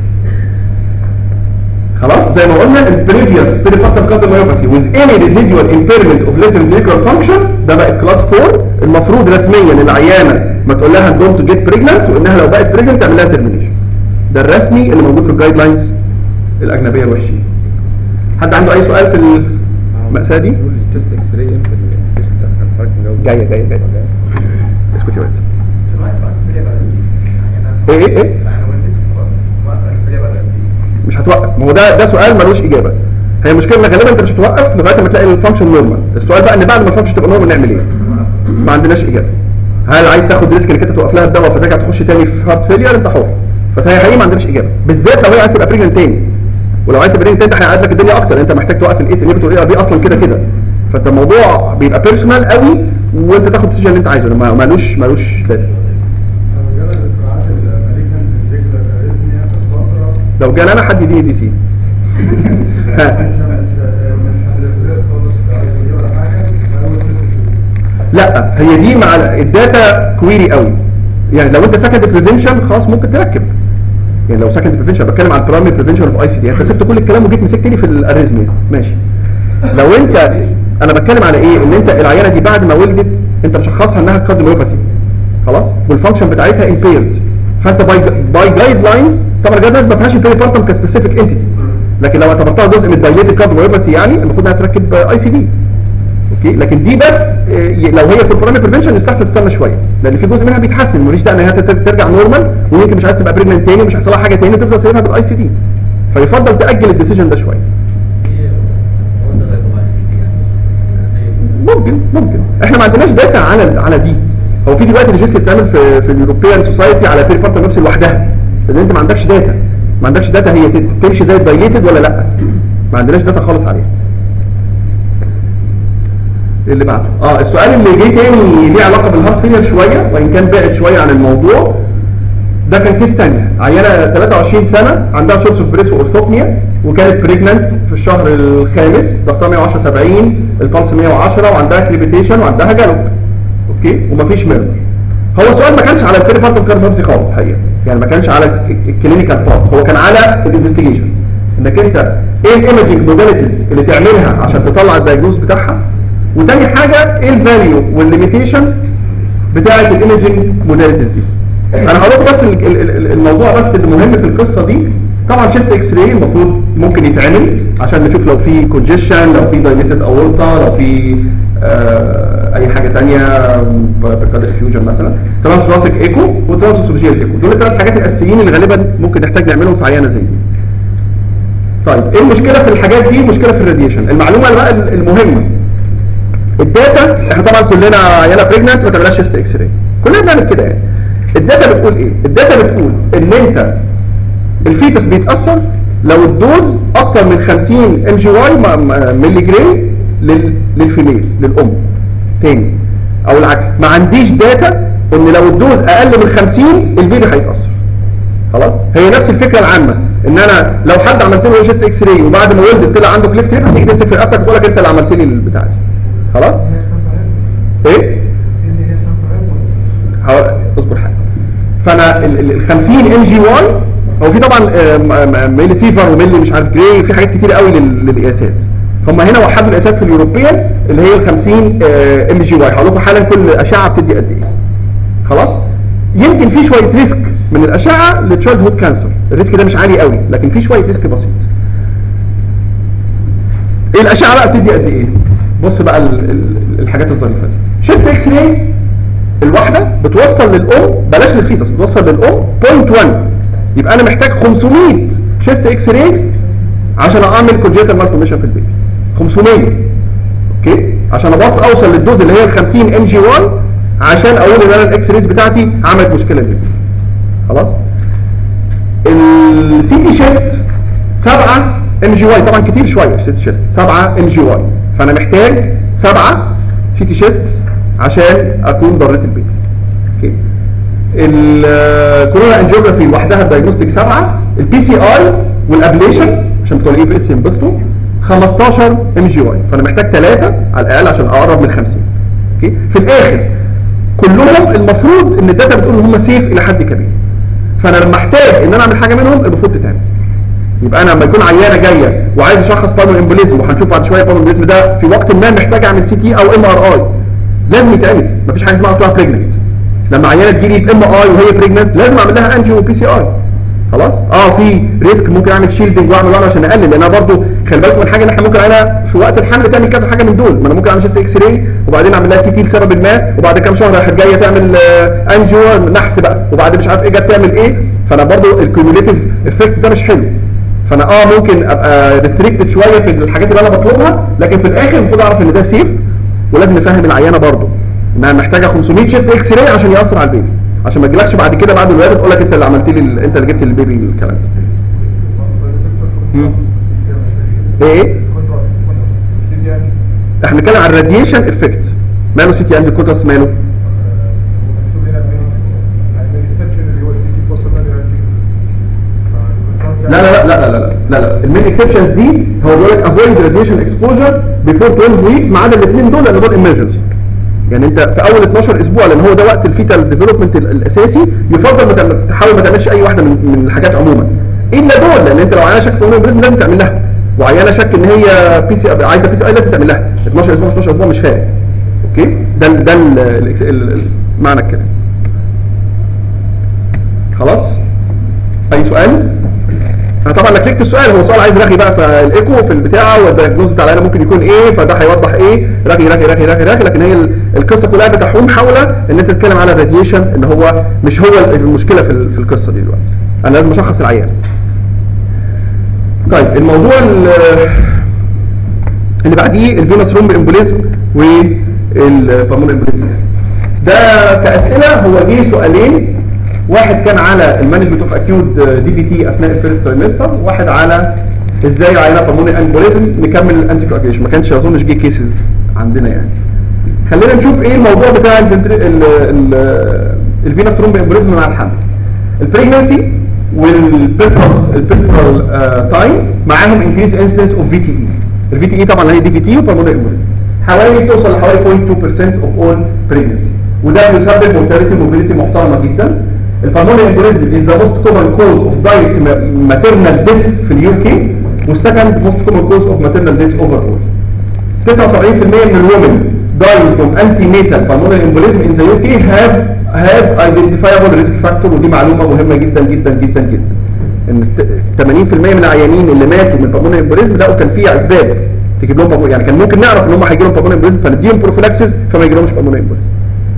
خلاص زي ما قلنا البريفيوس بيريباتال كارديوميوباثي with any residual impairment of lateral ventricular function ده بقت كلاس 4 المفروض رسميا العيانه ما تقول لها دونت جيت بريجننت وانها لو بقت بريجننت تعمل لها ترمينيشن ده الرسمي اللي موجود في الجايد لاينز الاجنبيه الوحشين حد عنده اي سؤال في المأساة دي؟ التست اكس راي امتى البيشنت كان حضرتك مجاوب جايه جايه جايه اسكت يا ولد ايه ايه ايه مش هتوقف ما هو ده ده سؤال ملوش اجابه هي المشكله ان غالبا انت مش هتوقف لغايه ما تلاقي الفانكشن نورمال السؤال بقى ان بعد ما الفانكشن تبقى نورمال نعمل ايه ما عندناش اجابه هل عايز تاخد ريسك انك انت توقف لها الدواء فترجع تخش تاني في هارت فيلير انت حر بس هي حقيقي ما عندناش اجابه بالذات لو هي عايز تبقى بريجننت تاني ولو عايز تبقى بريجننت تاني هيقعد لك الدنيا اكتر انت محتاج توقف الايس انيبيتور اي ار بي اصلا كده كده فانت الموضوع بيبقى بيرسونال قوي وانت تاخد الديسيجن اللي انت عايزه ما- مالوش مالوش داتا لو جالي انا حد يديني دي سي ها لا هي دي مع ال- الداتا كويري قوي يعني لو انت سكند بريفنشن خلاص ممكن تركب يعني لو سكند بريفنشن بتكلم عن برايمري بريفنشن اوف اي سي دي انت سبت كل الكلام وجيت مسكتني في الاريزميا ماشي لو انت انا بتكلم على ايه ان انت العيانه دي بعد ما ولدت انت مشخصها انها كارديوميوباثي خلاص والفانكشن بتاعتها امبيرد فانت باي باي جايد لاينز طبعا الجايد لاينز ما فيهاش البيري بارتم كسبيسيفيك انتيتي لكن لو اعتبرتها جزء من الدايليتد كارديوميوباثي يعني المفروض انها تركب اي سي دي اوكي لكن دي بس آه، لو هي في البرايمري بريفنشن يستحسن تستنى شويه لان في جزء منها بيتحسن مفيش داعي ان هي تت- ترجع نورمال ويمكن مش عايز تبقى بريجننت تاني مش هيحصل لها حاجه تاني تفضل سايبها بالاي سي دي فيفضل تاجل الديسيجن ده شويه ممكن ممكن احنا ما عندناش داتا على على دي هو في دلوقتي ريجستر بتعمل في في اليوروبيان سوسايتي على بيري بارتن نفس لوحدها لان انت ما عندكش داتا ما عندكش داتا هي ت- تمشي زي الدايليتد ولا لا ما عندناش داتا خالص عليها اللي بعده اه السؤال اللي جه تاني ليه علاقه بالهارت فيلير شويه وان كان بعد شويه عن الموضوع ده كان كيس تانية عينة 23 سنة عندها شورس اوف بريس واورثوبنيا وكانت بريجننت في الشهر الخامس ضغطها 110 70 البلس 110 وعندها كريبيتيشن وعندها جالوب اوكي ومفيش ميرمر هو السؤال ما كانش على البيري بارتن كاربوبسي خالص حقيقة يعني ما كانش على ال- الكلينيكال بارت هو كان على الانفستيجيشنز انك انت ايه الايمجنج موداليتيز اللي تعملها عشان تطلع الدايجنوز بتاعها وتاني حاجة ايه الفاليو والليميتيشن بتاعه الايمجنج موداليتيز دي انا هقول لكم بس ال- ال- ال- الموضوع بس اللي مهم في القصه دي طبعا شيست اكس راي المفروض ممكن يتعمل عشان نشوف لو في كونجيشن لو في دايليتد اورتا لو في آه اي حاجه ثانيه بركاد فيوجن مثلا ترانس راسك ايكو وترانس اسوفيجيال ايكو دول الثلاث حاجات الاساسيين اللي غالبا ممكن نحتاج نعملهم في عيانه زي دي طيب ايه المشكله في الحاجات دي مشكله في الراديشن المعلومه بقى المهمه الداتا احنا طبعا كلنا عياله بريجننت ما تعملهاش شيست اكس راي كلنا بنعمل كده يعني الداتا بتقول ايه الداتا بتقول ان انت الفيتس بيتاثر لو الدوز اكتر من 50 ام جي واي ملي جراي لل- للفيميل للام تاني او العكس ما عنديش داتا ان لو الدوز اقل من 50 البيبي هيتاثر خلاص هي نفس الفكره العامه ان انا لو حد عملت له شيست اكس راي وبعد ما ولدت طلع عنده كليفت هيب هتيجي تمسك في رقبتك وتقول لك انت اللي عملت لي البتاع دي خلاص ايه هو- اصبر حاجه فانا ال 50 ام جي واي هو في طبعا آم، آم، ميلي سيفر وميلي مش عارف جراي في حاجات كتير قوي لل- للقياسات هم هنا وحدوا القياسات في اليوروبيان اللي هي ال 50 ام جي واي هقول لكم حالا كل اشعه بتدي قد ايه خلاص يمكن في شويه ريسك من الاشعه لتشايلد هود كانسر الريسك ده مش عالي قوي لكن في شويه ريسك بسيط ايه الاشعه بقى بتدي قد ايه بص بقى ال- ال- الحاجات الظريفه دي شيست اكس راي الواحده بتوصل للام بلاش للفيتس بتوصل للام 0.1 يبقى انا محتاج 500 شيست اكس راي عشان اعمل كونجيتال مالفورميشن في البيبي 500 اوكي عشان ابص اوصل للدوز اللي هي ال 50 ام جي واي عشان اقول ان انا الاكس رايز بتاعتي عملت مشكله للبيبي خلاص السي تي شيست 7 ام جي واي طبعا كتير شويه سي شيست 7 ام جي واي فانا محتاج 7 سي تي شيست عشان اكون ضريت البيبي اوكي الكورونا انجيوجرافي لوحدها الدايجنوستيك 7 البي سي اي والابليشن عشان بتوع الاي بي اس ينبسطوا 15 ام جي واي فانا محتاج 3 على الاقل عشان اقرب من 50 اوكي في الاخر كلهم المفروض ان الداتا بتقول ان هم سيف الى حد كبير فانا لما احتاج ان انا اعمل حاجه منهم المفروض تتعمل يبقى انا لما يكون عيانه جايه وعايز اشخص بالمون امبوليزم وهنشوف بعد شويه بالمون امبوليزم ده في وقت ما محتاج اعمل سي تي او ام ار اي لازم يتعمل مفيش حاجه اسمها اصلها بريجننت لما عيانه تجيلي بام اي وهي بريجننت لازم اعمل لها انجيو وبي سي اي خلاص اه في ريسك ممكن اعمل شيلدنج واعمل واعمل عشان اقلل لان انا برضو خلي بالكم من حاجه ان احنا ممكن انا في وقت الحمل تعمل كذا حاجه من دول ما انا ممكن اعمل شيست اكس راي وبعدين اعمل لها سي تي لسبب ما وبعد كام شهر راحت جايه تعمل آه، انجيو نحس بقى وبعد مش عارف ايه جت تعمل ايه فانا برضو الكيوميوليتيف افكتس ده مش حلو فانا اه ممكن ابقى ريستريكتد شويه في الحاجات اللي انا بطلبها لكن في الاخر المفروض اعرف ان ده سيف ولازم نفهم العيانه برضو انها محتاجه 500 شيست اكس راي عشان ياثر على البيبي عشان ما تجيلكش بعد كده بعد الولاده تقول لك انت اللي عملت لي ال- انت اللي جبت للبيبي الكلام ده ده ايه احنا بنتكلم عن الراديشن افكت ماله سي تي انجل كونتراست ماله لا لا لا لا لا لا لا لا المين اكسبشنز دي هو بيقول لك افويد راديشن اكسبوجر بيفور 12 ويكس ما عدا الاثنين دول لان دول ايمرجنسي يعني انت في اول 12 اسبوع لان هو ده وقت الفيتال ديفلوبمنت الاساسي يفضل ما تعمل- تحاول ما تعملش اي واحده من من الحاجات عموما الا دول لان انت لو عيانه شك في لازم لازم تعمل لها وعيانه شك ان هي بي سي عايزه بي سي اي لازم تعمل لها 12 اسبوع 12 اسبوع مش فارق اوكي ده ال- ده ال- ال- ال- ال- معنى الكلام خلاص اي سؤال انا طبعا لكلكت السؤال هو سؤال عايز رغي بقى فالايكو في البتاع والدياجنوز بتاع العيله ممكن يكون ايه فده هيوضح ايه رغي رغي رغي رغي رغي لكن هي ال- القصه كلها بتحوم حول ان انت تتكلم على الراديشن ان هو مش هو المشكله في ال- في القصه دي دلوقتي انا لازم اشخص العيان طيب الموضوع ال- اللي بعديه الفينوس رومب امبوليزم والبالمون امبوليزم ده كاسئله هو جه سؤالين واحد كان على المانجمنت اوف اكيوت دي في تي اثناء الفيرست تريمستر واحد على ازاي عينه بالموني امبوليزم نكمل الانتي كواجيليشن ما كانش اظنش جه كيسز عندنا يعني خلينا نشوف ايه الموضوع بتاع الفينوس رومب امبوليزم مع الحمل البريجنسي والبيربرال تايم معاهم انكريز انسيدنس اوف في تي اي الفي تي اي طبعا اللي هي دي في تي وبالمونري امبوليزم حوالي توصل لحوالي 0.2% اوف اول بريجنسي وده بيسبب مورتاليتي موبيليتي محترمه جدا البالمونري امبوليزم از ذا موست كومن كوز اوف دايركت ماتيرنال ديث في اليو كي والسكند موست كومن كوز اوف ماتيرنال ديث اوفر اول 79% من الومن dying from antenatal pulmonary embolism in the UK have have identifiable risk factor ودي معلومه مهمه جدا جدا جدا جدا ان ت- 80% من العيانين اللي ماتوا من pulmonary embolism لقوا كان في اسباب تجيب لهم pulmonary- يعني كان ممكن نعرف ان هم هيجي لهم pulmonary embolism فنديهم prophylaxis فما يجي لهمش pulmonary embolism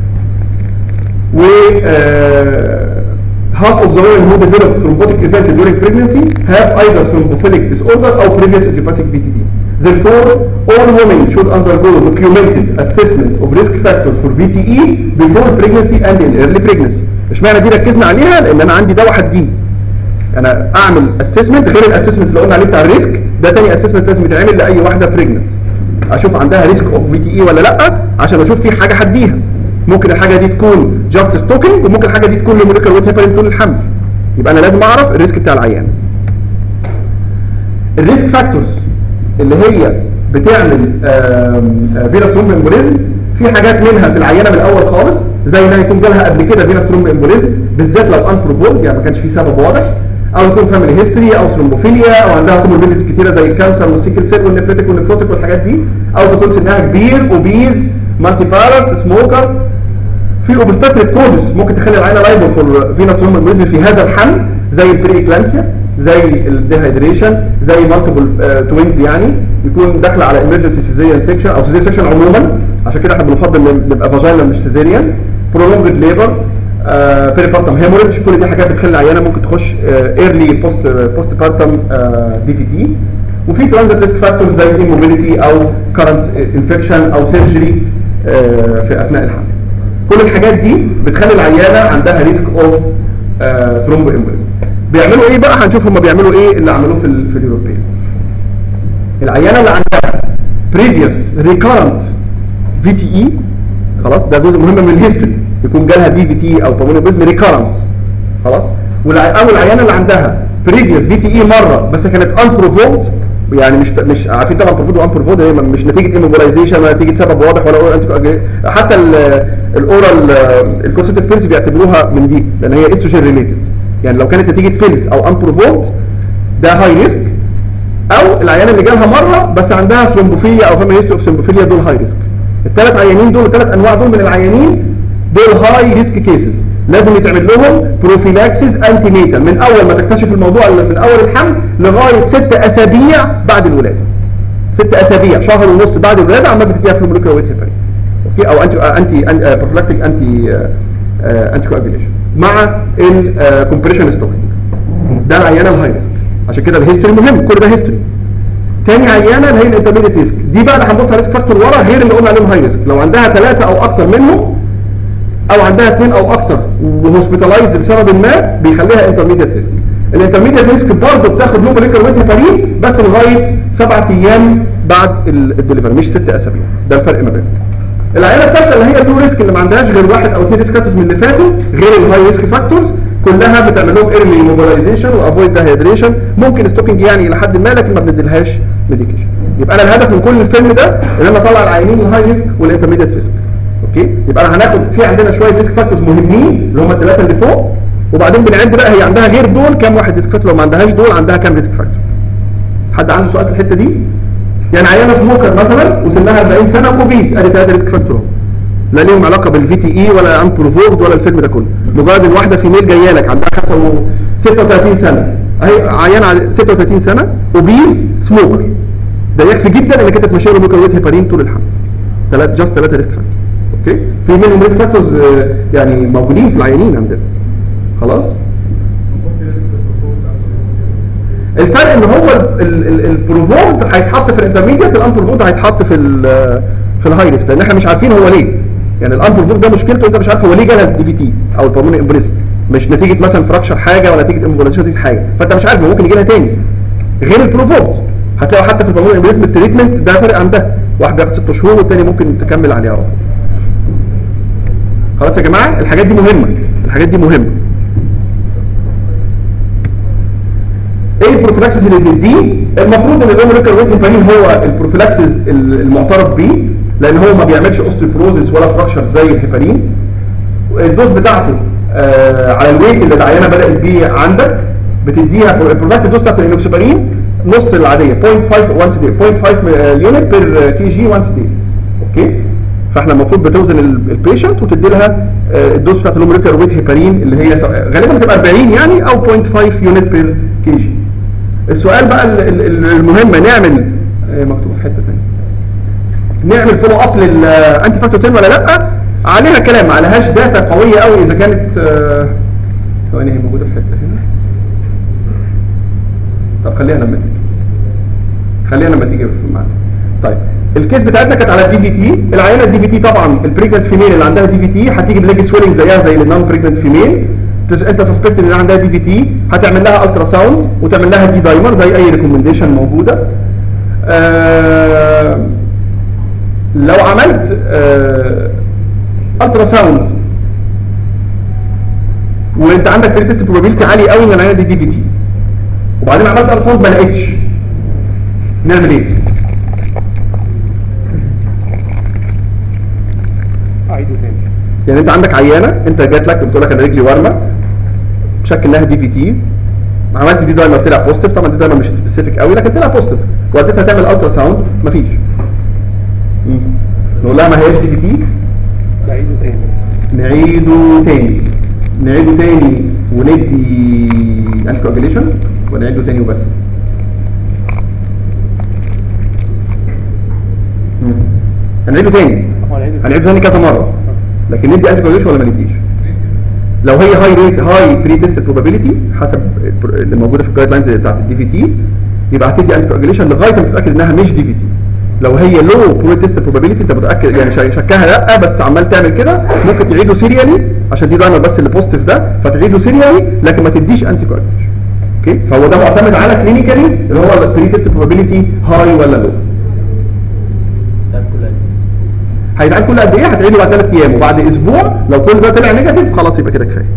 و آه، half of the women who develop thrombotic event during pregnancy have either thrombophilic disorder or previous idiopathic VTE. Therefore, all women should undergo documented assessment of risk factors for VTE before pregnancy and in early pregnancy. اشمعنى دي ركزنا عليها؟ لان انا عندي ده واحد دي. انا اعمل اسسمنت غير الاسسمنت اللي قلنا عليه بتاع الريسك ده تاني اسسمنت لازم يتعمل لاي واحده بريجننت اشوف عندها ريسك اوف في تي اي ولا لا عشان اشوف في حاجه هديها ممكن الحاجه دي تكون جاست ستوكينج وممكن الحاجه دي تكون لموليكر ويت هيبرين طول الحمل يبقى انا لازم اعرف الريسك بتاع العيان الريسك فاكتورز اللي هي بتعمل فيروس روم امبوليزم في حاجات منها في العينه من الاول خالص زي انها يكون جالها قبل كده فيروس روم امبوليزم بالذات لو ان بروفولد يعني ما كانش في سبب واضح او يكون فاميلي هيستوري او ثرومبوفيليا او عندها كوموربيديز كتيره زي الكانسر والسيكل سيل والنفريتك والنفروتك والحاجات دي او تكون سنها كبير اوبيز مالتي باراس سموكر في اوبستاتريك كوزز ممكن تخلي العينه لايبل فور فينوس روم امبوليزم في هذا الحمل زي البري اكلامسيا زي الديهايدريشن زي مالتيبل توينز يعني يكون داخله على ايمرجنسي سيزيريان سيكشن او سيزيريان سيكشن عموما عشان كده احنا بنفضل نبقى فاجينا مش سيزيريان برولونجد ليبر بيريبارتم هيموريدج كل دي حاجات بتخلي العيانه ممكن تخش ايرلي بوست بوست بارتم دي في تي وفي ترانزيت ريسك فاكتورز زي immobility او كرنت انفكشن او سيرجري في اثناء الحمل كل الحاجات دي بتخلي العيانه عندها ريسك اوف ثرومبو امبوليزم بيعملوا ايه بقى هنشوف هم بيعملوا ايه اللي عملوه في ال في اليوروبيين العيانه اللي عندها previous recurrent VTE خلاص ده جزء مهم من الهيستوري يكون جالها دي في تي او بالمونوبيزم ريكارنت خلاص والع- او العيانه اللي عندها بريفيوس في تي اي مره بس كانت ان بروفوكد يعني مش مش عارفين طبعا بروفود وان بروفود هي مش نتيجه ايموبلايزيشن ولا نتيجه سبب واضح ولا اورال انتي حتى الاورال الكونسيتيف بيلز بيعتبروها من دي لان هي استروجين ريليتد يعني لو كانت نتيجه بيلز او ان بروفوكد ده هاي ريسك او العيانه اللي جالها مره بس عندها ثرومبوفيليا او فاميلي هيستوري اوف ثرومبوفيليا دول هاي ريسك الثلاث عيانين دول الثلاث انواع دول من العيانين دول هاي ريسك كيسز لازم يتعمل لهم بروفيلاكسيس انتي نيتال من اول ما تكتشف الموضوع من اول الحمل لغايه ست اسابيع بعد الولاده ست اسابيع شهر ونص بعد الولاده عمال بتديها في المولكيولر ويت هيبرين اوكي او انتي انتي بروفلاكتيك انتي انتي كواجيليشن مع الكومبريشن ستوكينج ده العيانه الهاي ريسك عشان كده الهيستوري مهم كل ده هيستوري تاني عيانه اللي هي الانترميديت ريسك دي بقى اللي هنبص على ريسك فاكتور ورا غير اللي قلنا عليهم هاي ريسك لو عندها ثلاثه او اكتر منهم او عندها اثنين او اكتر وهوسبيتالايزد لسبب ما بيخليها انترميديت ريسك الانترميديت ريسك برضه بتاخد لو موليكر ويت هيبارين بس لغايه سبعة ايام بعد الدليفري مش ست اسابيع ده الفرق ما بينهم العينه الثالثه اللي هي تو ريسك اللي ما عندهاش غير واحد او اثنين ريسك فاكتورز من اللي فاتوا غير الهاي ريسك فاكتورز كلها بتعمل لهم ايرلي موبيلايزيشن وافويد دهيدريشن ممكن ستوكينج يعني الى حد ما لكن ما بنديلهاش ميديكيشن يبقى انا الهدف من كل الفيلم ده ان انا اطلع العيانين الهاي ريسك والانترميديت ريسك اوكي يبقى انا هناخد في عندنا شويه ريسك فاكتورز مهمين اللي هم الثلاثه اللي فوق وبعدين بنعد بقى هي عندها غير دول كام واحد ريسك فاكتور لو ما عندهاش دول عندها كام ريسك فاكتور حد عنده سؤال في الحته دي يعني عيانه سموكر مثلا وسنها 40 سنه وبيز ادي ثلاثه ريسك فاكتور لا ليهم علاقه بالفي تي اي ولا ان بروفوكد ولا الفيلم ده كله مجرد ان واحده فيميل جايه لك عندها 36 سنه اهي عيان على 36 سنه وبيز سموكر ده يكفي جدا انك انت تمشي له ميكروويت هيبارين طول الحمل ثلاث جاست ثلاثه ريسك فاكتور اوكي في منهم ريسك فاكتورز يعني موجودين في العيانين عندنا خلاص الفرق ان هو البروفوند هيتحط في الانترميديت الانبروفوند هيتحط في ال في الهاي ريسك لان احنا مش عارفين هو ليه يعني الانبروفوند ده مشكلته انت مش عارف هو ليه جالها الدي في تي او البلمونري امبوليزم مش نتيجه مثلا فراكشر حاجه ولا نتيجه امبوليزم نتيجه حاجه فانت مش عارف ممكن يجي لها تاني غير البروفوند هتلاقوا حتى في البلمونري امبوليزم التريتمنت ده فرق عن ده واحد بياخد ست شهور والتاني ممكن تكمل عليه على طول خلاص يا جماعه الحاجات دي مهمه الحاجات دي مهمه ايه البروفيلاكسس اللي بنديه المفروض ان الاومريكال ويت هيبارين هو البروفيلاكسس المعترف بيه لان هو ما بيعملش اوستيوبروزيس ولا فراكشر زي الهيبارين الدوز بتاعته آه على الويت اللي العيانه بدات بيه عندك بتديها البروفيلاكتيك دوز بتاعت الانوكسيبارين نص العاديه 0.5 وانس دي 0.5 يونت بير كي جي وانس دي اوكي فاحنا المفروض بتوزن البيشنت وتدي لها آه، الدوز بتاعت الامريكا ويت هيبارين اللي هي سواء- غالبا بتبقى 40 يعني او 0.5 يونت بير كي جي السؤال بقى ال- ال- ال- المهم نعمل آه، مكتوب في حته ثانيه نعمل فولو اب للانتي فاكتور ولا لا عليها كلام ما عليهاش داتا قويه قوي اذا كانت آه، ثواني هي موجوده في حته هنا طب خليها لما تيجي خليها لما تيجي في المعنى طيب الكيس بتاعتنا كانت على الدي في تي العينه الدي في تي طبعا البريجننت فيميل اللي عندها دي في تي هتيجي بليج سويلنج زيها زي النون بريجننت فيميل انت سسبكت ان عندها دي في تي هتعمل لها الترا ساوند وتعمل لها دي دايمر زي اي ريكومنديشن موجوده آه لو عملت آه الترا ساوند وانت عندك بريتست بروبابيلتي عالي قوي ان العينه دي دي في تي وبعدين عملت الترا ساوند ما لقيتش نعمل ايه؟ اعيده تاني يعني انت عندك عيانه انت جات لك بتقول لك انا رجلي وارمه شك انها دي في تي عملت دي دايما طلع بوزيتيف طبعا دي دايما مش سبيسيفيك قوي لكن طلع بوزيتيف وديتها تعمل الترا ساوند مفيش مم. نقول لها ما هياش دي في تي اعيده تاني نعيده تاني نعيده تاني وندي انتي كواجيليشن ونعيده تاني وبس مم. هنعيده تاني وأعيده تاني. هنعيده تاني كذا مره لكن ندي انتي كواجيليشن ولا ما نديش لو هي هاي ريت هاي بري تيست بروبابيلتي حسب البر- اللي موجوده في الجايد لاينز بتاعت الدي في تي يبقى هتدي انتي كواجيليشن لغايه ما تتاكد انها مش دي في تي لو هي لو بري تيست بروبابيلتي انت متاكد يعني شا- شكها لا بس عمال تعمل كده ممكن تعيده سيريالي عشان دي دايما بس اللي بوزيتيف ده فتعيده سيريالي لكن ما تديش انتي كواجيليشن اوكي فهو ده معتمد على كلينيكالي اللي هو البري تيست بروبابيلتي هاي ولا لو ده كلها هيتعاد كل قد ايه هتعيده بعد ثلاث ايام وبعد اسبوع لو كل ده طلع نيجاتيف خلاص يبقى كده كفايه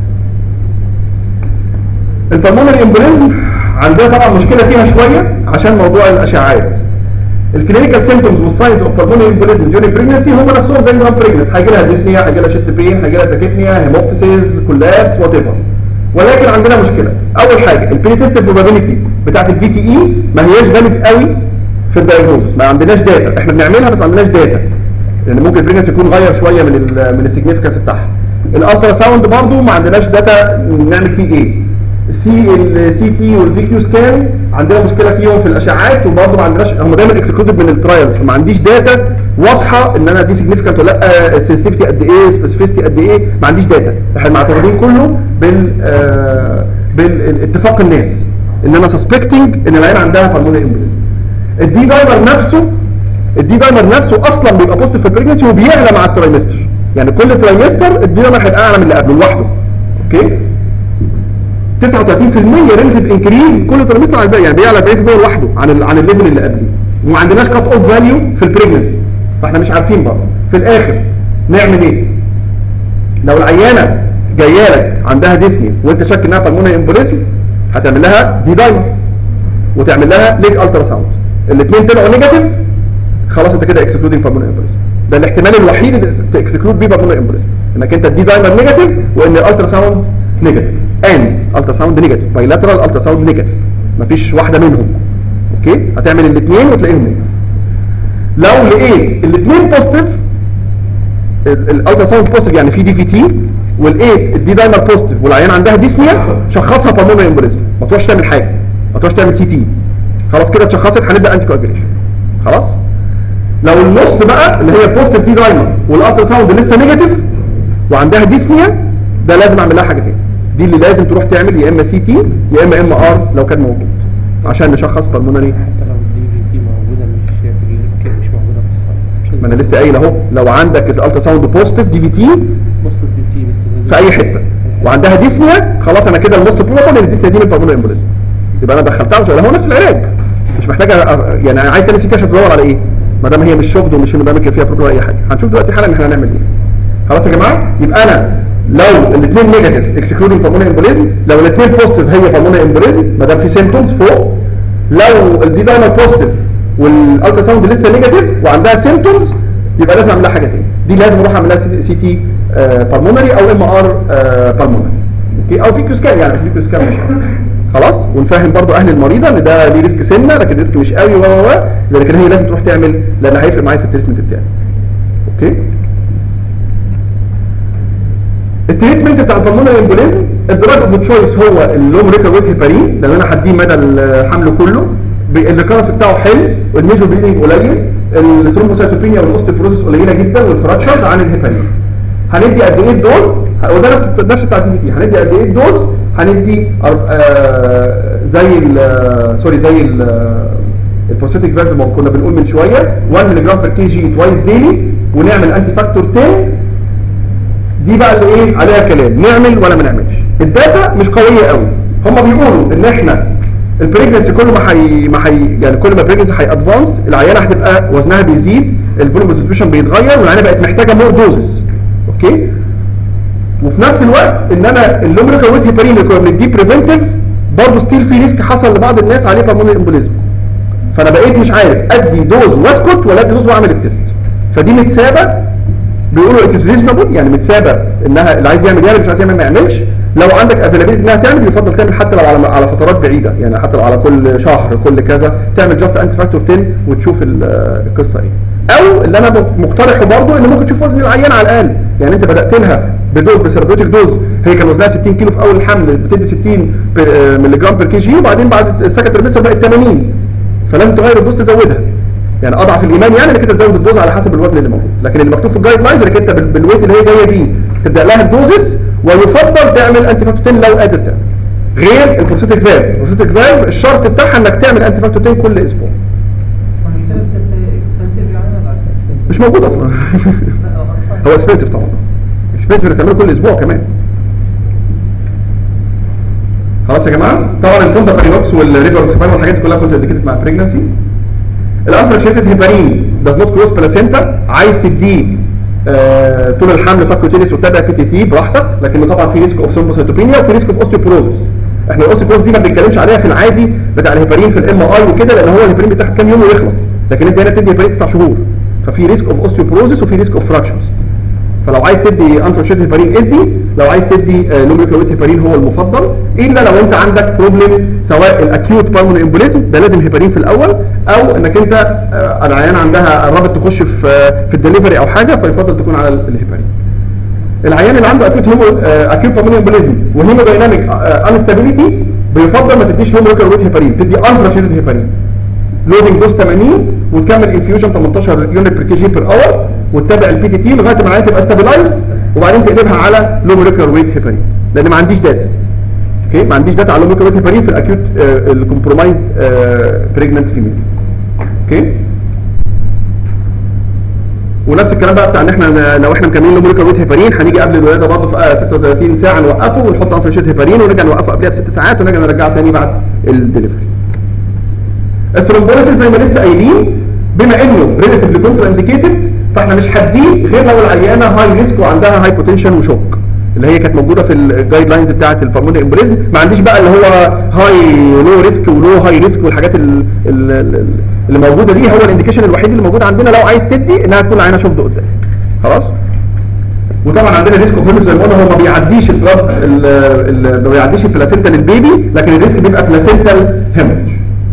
البلمونري امبوليزم عندنا طبعا مشكله فيها شويه عشان موضوع الاشعاعات الكلينيكال سيمبتومز والساينز اوف بالمونري امبوليزم ديورنج بريجنسي هم نفسهم زي النون بريجننت هيجي لها ديسنيا هيجي لها شيست بين هيجي لها تاكيبنيا هيموبتسيز كولابس وات ايفر ولكن عندنا مشكله اول حاجه البري تيست بروبابيلتي بتاعت الفي تي اي ما هياش فاليد قوي في الدايجنوستس ما عندناش داتا احنا بنعملها بس ما عندناش داتا لان ممكن البريجنسي يكون غير شويه من ال من السيجنفكانس بتاعها الالترا ساوند برضو ما عندناش داتا نعمل فيه ايه السي السي تي والفي كيو سكان عندنا مشكله فيهم في الاشعاعات وبرضه ما عندناش هم دايما اكسكلودد من الترايلز فما عنديش داتا واضحه ان انا دي سيجنفكانت ولا لا السنسيتيفيتي قد ايه سبيسيفيستي قد ايه ما عنديش داتا احنا معتمدين كله بال آه بالاتفاق الناس ان انا سسبكتنج ان العين عندها بالمونري امبوليزم الدي دايمر نفسه الدي دايمر نفسه اصلا بيبقى بوزيتيف في البريجنسي وبيعلى مع الترايمستر يعني كل ترايمستر الدي دايمر هيبقى اعلى من اللي قبله لوحده اوكي 39% ريليتيف انكريز كل ترمستر على الباقي يعني بيعلى 40% لوحده عن ال عن الليفل اللي قبليه وما عندناش كات اوف فاليو في البريجنسي فاحنا مش عارفين برضه في الاخر نعمل ايه؟ لو العيانه جايه لك عندها ديسنيا وانت شاك انها بالمونري امبوليزم هتعمل لها دي دايمر وتعمل لها ليج الترا ساوند الاثنين طلعوا نيجاتيف خلاص انت كده اكسكلودنج بالمونري امبوليزم ده الاحتمال الوحيد اللي تكسكلود بيه بالمونري امبوليزم انك انت الدي دايمر نيجاتيف وان الالترا ساوند نيجاتيف اند الترا ساوند نيجاتيف بايلاترال الترا ساوند نيجاتيف مفيش واحده منهم اوكي هتعمل الاثنين وتلاقيهم نيجاتيف لو لقيت الاثنين بوزيتيف الالترا ساوند بوزيتيف يعني في دي في تي ولقيت الدي دايمر بوزيتيف والعيان عندها ديسنيا شخصها بالمونري امبوليزم ما تروحش تعمل حاجه ما تروحش تعمل سي تي خلاص كده اتشخصت هنبدا انتي كواجريشن خلاص لو النص بقى اللي هي البوزيتيف دي دايمر والالترا ساوند لسه نيجاتيف وعندها ديسنيا ده لازم اعمل لها حاجتين دي اللي لازم تروح تعمل يا اما سي تي يا اما ام ار لو كان موجود عشان نشخص بالمونري حتى لو الدي في تي موجوده مش في اللينك مش موجوده في الصف مش ما انا لسه قايل اهو لو عندك الالترا ساوند بوزيتيف دي في تي بص الدي تي بس لازم في اي حته وعندها ديسنيا خلاص انا كده الموست بروبابل ان الديسنيا دي من بالمونري امبوليزم يبقى انا دخلتها وش هو نفس العلاج مش محتاجه أ- يعني عايز تعمل سي تي عشان تدور على ايه ما دام هي مش شغل ومش انه بيعمل فيها بروبلم ولا اي حاجه هنشوف دلوقتي حالا احنا هنعمل ايه خلاص يا جماعه يبقى انا لو الاثنين نيجاتيف اكسكلودنج بالمونري امبوليزم لو الاثنين بوزيتيف هي بالمونري امبوليزم ما دام في سيمبتومز فوق لو الدي دايما بوزيتيف والالترا ساوند لسه نيجاتيف وعندها سيمبتومز يبقى لازم اعمل لها حاجه تاني دي لازم اروح اعمل لها سي تي بالمونري او ام ار بالمونري اوكي او في كيو سكان يعني بس في كيو سكان مش خلاص ونفهم برضو اهل المريضه ان ده ليه ريسك سنه لكن ريسك مش قوي و و و لكن هي لازم تروح تعمل لان هيفرق معايا في التريتمنت بتاعي اوكي التريتمنت بتاع البلمونري امبوليزم الدراج اوف تشويس هو اللو موليكولار ويت هيبارين لان انا هديه مدى الحمل كله ب- الريكارنس بتاعه حلو والميجور بليدنج قليل الثرومبوسايتوبينيا والاوستيبروزيس قليله جدا والفراكشرز عن الهيبارين هندي قد ايه الدوز هو ده نفس نفس بتاع الدي تي هندي قد ايه الدوز هندي أر- آه، زي ال سوري زي البروستاتيك فالف ما كنا بنقول من شويه 1 ملي جرام بير كي جي توايس ديلي ونعمل انتي فاكتور 10 دي بقى اللي ايه عليها كلام نعمل ولا ما نعملش الداتا مش قويه قوي هم بيقولوا ان احنا البريجنسي كل ما حي ما حي يعني كل ما البريجنسي هي ادفانس العيانه هتبقى وزنها بيزيد الفوليوم ديستريبيوشن بيتغير والعيانه بقت محتاجه مور دوزز اوكي وفي نفس الوقت ان انا اللومينيكال ويت هيبارين اللي كنا بنديه بريفنتيف برضه ستيل في ريسك حصل لبعض الناس عليه بالمونري امبوليزم فانا بقيت مش عارف ادي دوز واسكت ولا ادي دوز واعمل التست فدي متسابه بيقولوا اتس ريزونبل يعني متسابه انها اللي عايز يعمل يعمل مش عايز يعمل ما يعملش لو عندك افيلابيلتي انها تعمل يفضل تعمل حتى لو على على فترات بعيده يعني حتى لو على كل شهر كل كذا تعمل جاست انتي فاكتور 10 وتشوف ال- القصه ايه او اللي انا ب- مقترحه برضه ان ممكن تشوف وزن العيان على الاقل يعني انت بدات لها بدوز بثيرابيوتيك دوز هي كان وزنها 60 كيلو في اول الحمل بتدي 60 ملي جرام بير كي جي وبعدين بعد السكند ترمستر بقت 80 فلازم تغير الدوز تزودها يعني اضعف الايمان يعني انك انت تزود الدوز على حسب الوزن اللي موجود لكن اللي مكتوب في الجايد لاينز انك انت بال- بالويت اللي هي جايه بيه تبدا لها الدوزز ويفضل تعمل انتي فاكتور 10 لو قادر تعمل غير البروستاتيك فالف البروستاتيك فالف الشرط بتاعها انك تعمل انتي فاكتور 10 كل اسبوع المشكلة بتست اكسبنسيف يعني ولا مش موجود اصلا لا اصلا هو اكسبنسيف طبعا اكسبنسيف انك تعمله كل اسبوع كمان خلاص يا جماعه طبعا الفوندا بارينوكس والريفروكسبان والحاجات دي كلها كنت اديكتد مع بريجنسي الانفرشيتد هيبارين داز نوت كروس بلاسينتا عايز تديه آه طول الحمل سبكوتينيس وتابع بي تي تي براحتك لكنه طبعا في ريسك اوف سيربوسيتوبينيا وفي ريسك اوف اوستيوبروزس احنا الاوستيوبروزس دي ما بنتكلمش عليها في العادي بتاع الهيبارين في الام اي وكده لان هو الهيبارين بيتاخد كام يوم ويخلص لكن انت هنا بتدي هيبارين 9 شهور ففي ريسك اوف اوستيوبروزس وفي ريسك اوف فراكشرز فلو عايز تدي انفرشيت هيبارين ادي لو عايز تدي نوميكلويت هيبارين هو المفضل الا لو انت عندك بروبلم سواء الاكيوت بالمونري امبوليزم ده لازم هيبارين في الاول او انك انت آه، العيان عندها قربت تخش في آه، في الدليفري او حاجه فيفضل تكون على الهيبارين العيان اللي عنده اكيوت هيمو اكيوت بالمونري امبوليزم وهيمودايناميك انستابيليتي بيفضل ما تديش نوميكلويت هيبارين تدي انفرشيت هيبارين لودنج دوز 80 وتكمل انفيوجن 18 يونت بير كي جي بير اور وتتابع البي تي تي لغايه ما العيان تبقى ستابلايزد وبعدين تقلبها على لو موليكولار ويت هيبارين لان ما عنديش داتا اوكي ما عنديش داتا على لو موليكولار ويت هيبارين في الاكيوت الكومبرومايزد بريجننت فيميلز اوكي ونفس الكلام بقى بتاع ان احنا لو احنا مكملين لو ويت هيبارين هنيجي قبل الولاده برضه في آه 36 ساعه نوقفه ونحط انفرشيت هيبارين ونرجع نوقفه قبلها بست ساعات ونرجع نرجعه تاني بعد الدليفري الثرومبوليسيس زي ما لسه قايلين بما انه ريلاتيفلي كونترا انديكيتد فاحنا مش هديه غير لو العيانه هاي ريسك وعندها هايبوتنشن وشوك اللي هي كانت موجوده في الجايد لاينز بتاعه البلمونري امبوليزم ما عنديش بقى اللي هو هاي لو ريسك ولو هاي ريسك والحاجات ال- ال- ال- اللي موجوده دي هو الانديكيشن الوحيد اللي موجود عندنا لو عايز تدي انها تكون العيانه شوك قدام خلاص وطبعا عندنا ريسك اوف زي ما قلنا هو ما بيعديش البلاد ال- ال- ما بيعديش البلاسينتا للبيبي لكن الريسك بيبقى بلاسينتال هيموريج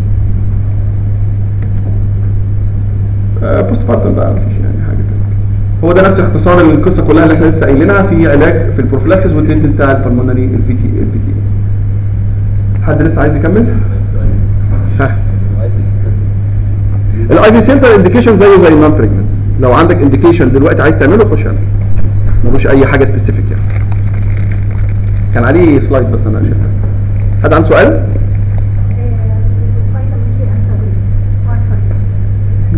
بوست بارتم بقى مفيش يعني حاجه كده هو ده نفس اختصار القصه كلها اللي احنا لسه قايلينها في علاج في البروفلاكسس والتريتمنت بتاع البلمونري الفي تي الفي تي حد لسه عايز يكمل؟ ها الاي في سنتر انديكيشن زيه زي النون بريجننت لو عندك انديكيشن دلوقتي عايز تعمله خش اعمله ملوش اي حاجه سبيسيفيك يعني كان عليه سلايد بس انا شايفها حد عنده سؤال؟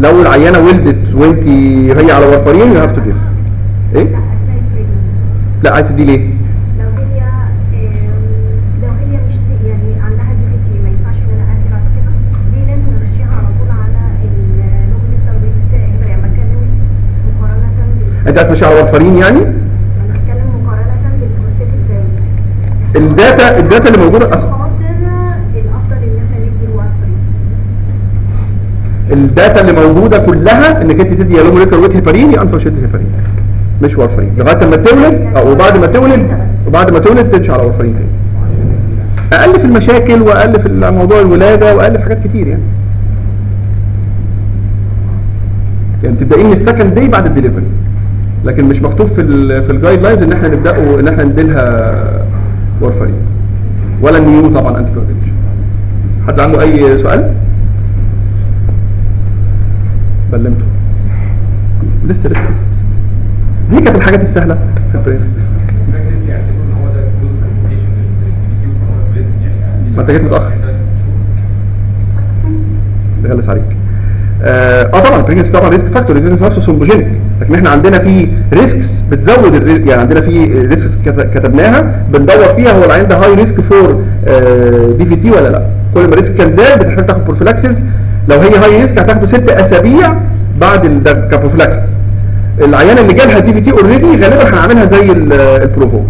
لو العيانه ولدت وانت هي على وارفرين يو هاف تو جيف ايه لا اثناء البريجنسي لا عايز تدي ليه لو هي آم، لو هي مش سي- يعني عندها دي بي تي ما ينفعش ان انا ادي بعد كده دي لازم امشيها على طول على اللونج ليتر ويت يعني بتكلم مقارنه بال انت هتمشي على وارفرين يعني انا بتكلم مقارنه بالبروستاتيك فاليو الداتا الداتا اللي موجوده اصلا خاطر الافضل ان احنا ندي الوافرين الداتا اللي موجوده كلها انك انت تدي يا لوم ريكر ويت هيبارين يا انفرشيت هيبارين مش وارفرين لغايه ما تولد او وبعد ما تولد وبعد ما تولد تمشي على وارفرين تاني اقل في المشاكل واقل في موضوع الولاده واقل في حاجات كتير يعني يعني بتبداي من السكند داي بعد الدليفري لكن مش مكتوب في ال في الجايد لاينز ان احنا نبداوا ان احنا نديلها وارفرين ولا نيو طبعا انتي كوجوليشن حد عنده اي سؤال؟ بلمته لسه لسه لسه, لسه. دي كانت الحاجات السهله في البريف ما انت جيت متاخر بغلس عليك اه آه طبعا البريجنسي طبعا ريسك فاكتور البريجنسي نفسه سومبوجينيك لكن احنا عندنا في ريسكس بتزود الريسك يعني عندنا في ريسكس كتبناها بندور فيها هو العيان ده هاي ريسك فور دي في تي ولا لا كل ما الريسك كان زاد بتحتاج تاخد بروفيلاكسيس لو هي هاي ريسك هتاخده ست اسابيع بعد ال- ده كبروفيلاكسيس العيان اللي جالها دي في تي اوريدي غالبا هنعملها زي البروفوكت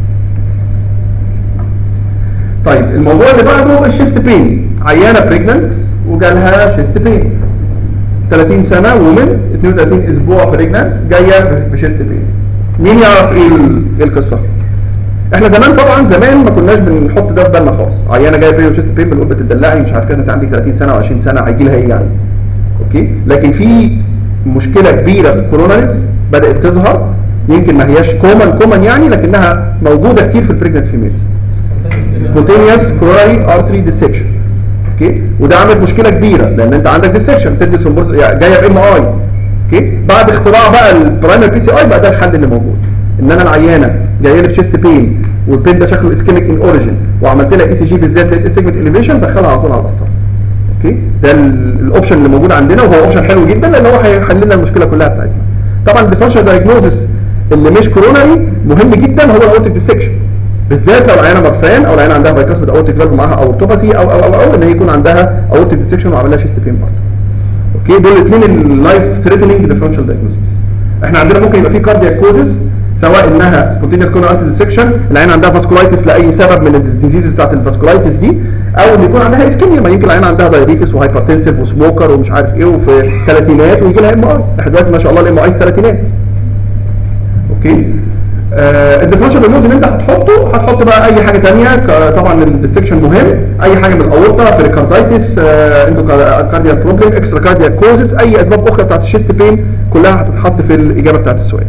طيب الموضوع اللي بعده الشيست بين عيانه بريجننت وجالها شيست بين 30 سنه وومن 32 اسبوع بريجننت جايه بشيست بين مين يعرف ايه ال- إيه القصه احنا زمان طبعا زمان ما كناش بنحط ده في بالنا خالص عيانه جايه بريجننت شيست بين بنقول بتدلعي مش عارف كذا انت عندك 30 سنه و20 سنه هيجي لها ايه يعني اوكي لكن في مشكله كبيره في الكوروناريز بدات تظهر يمكن ما هياش كومن كومن يعني لكنها موجوده كتير في البريجننت فيميلز spontaneous coronary artery dissection اوكي وده عامل مشكله كبيره لان انت عندك ديسكشن بتدي ثرومبوز يعني جايه بام اي اوكي بعد اختراع بقى البرايمري بي سي اي بقى ده الحل اللي موجود ان انا العيانه جايه لي بشيست بين والبين ده شكله اسكيميك ان اوريجين وعملت لها اي سي جي بالذات لقيت سيجمنت اليفيشن دخلها على طول على القسطره اوكي ده ال- الاوبشن اللي موجود عندنا وهو اوبشن حلو جدا لان هو هيحل لنا المشكله كلها بتاعتنا طبعا الديفرنشال دايجنوزس اللي مش كوروناري مهم جدا هو الاورتيك ديسكشن بالذات لو العيانه مرفان او العيانه عندها بايكاسبيد اورتيك فالف معاها اورتوباسي او او او او ان هي يكون عندها اورتيك ديسكشن وعمل لها شيست بين برضه اوكي دول الاثنين اللايف ثريتنينج ديفرنشال دايجنوزس احنا عندنا ممكن يبقى في كاردياك كوزس سواء انها سبونتينيوس كوروناري ديسكشن العين عندها فاسكولايتس لاي سبب من الديزيز بتاعت الفاسكولايتس دي او ان يكون عندها اسكيميا ما يمكن العين عندها دايابيتس وهايبرتنسيف وسموكر ومش عارف ايه وفي ثلاثينات ويجي لها ام اي احنا دلوقتي ما شاء الله الام اي ثلاثينات اوكي آه الديفرنشال دايجنوز اللي انت هتحطه هتحط بقى اي حاجه ثانيه طبعا الديسكشن مهم اي حاجه من الاورطه بريكاردايتس آه اندوكارديال بروبلم اكسترا كارديال كوزز اي اسباب اخرى بتاعت الشيست بين كلها هتتحط في الاجابه بتاعت السؤال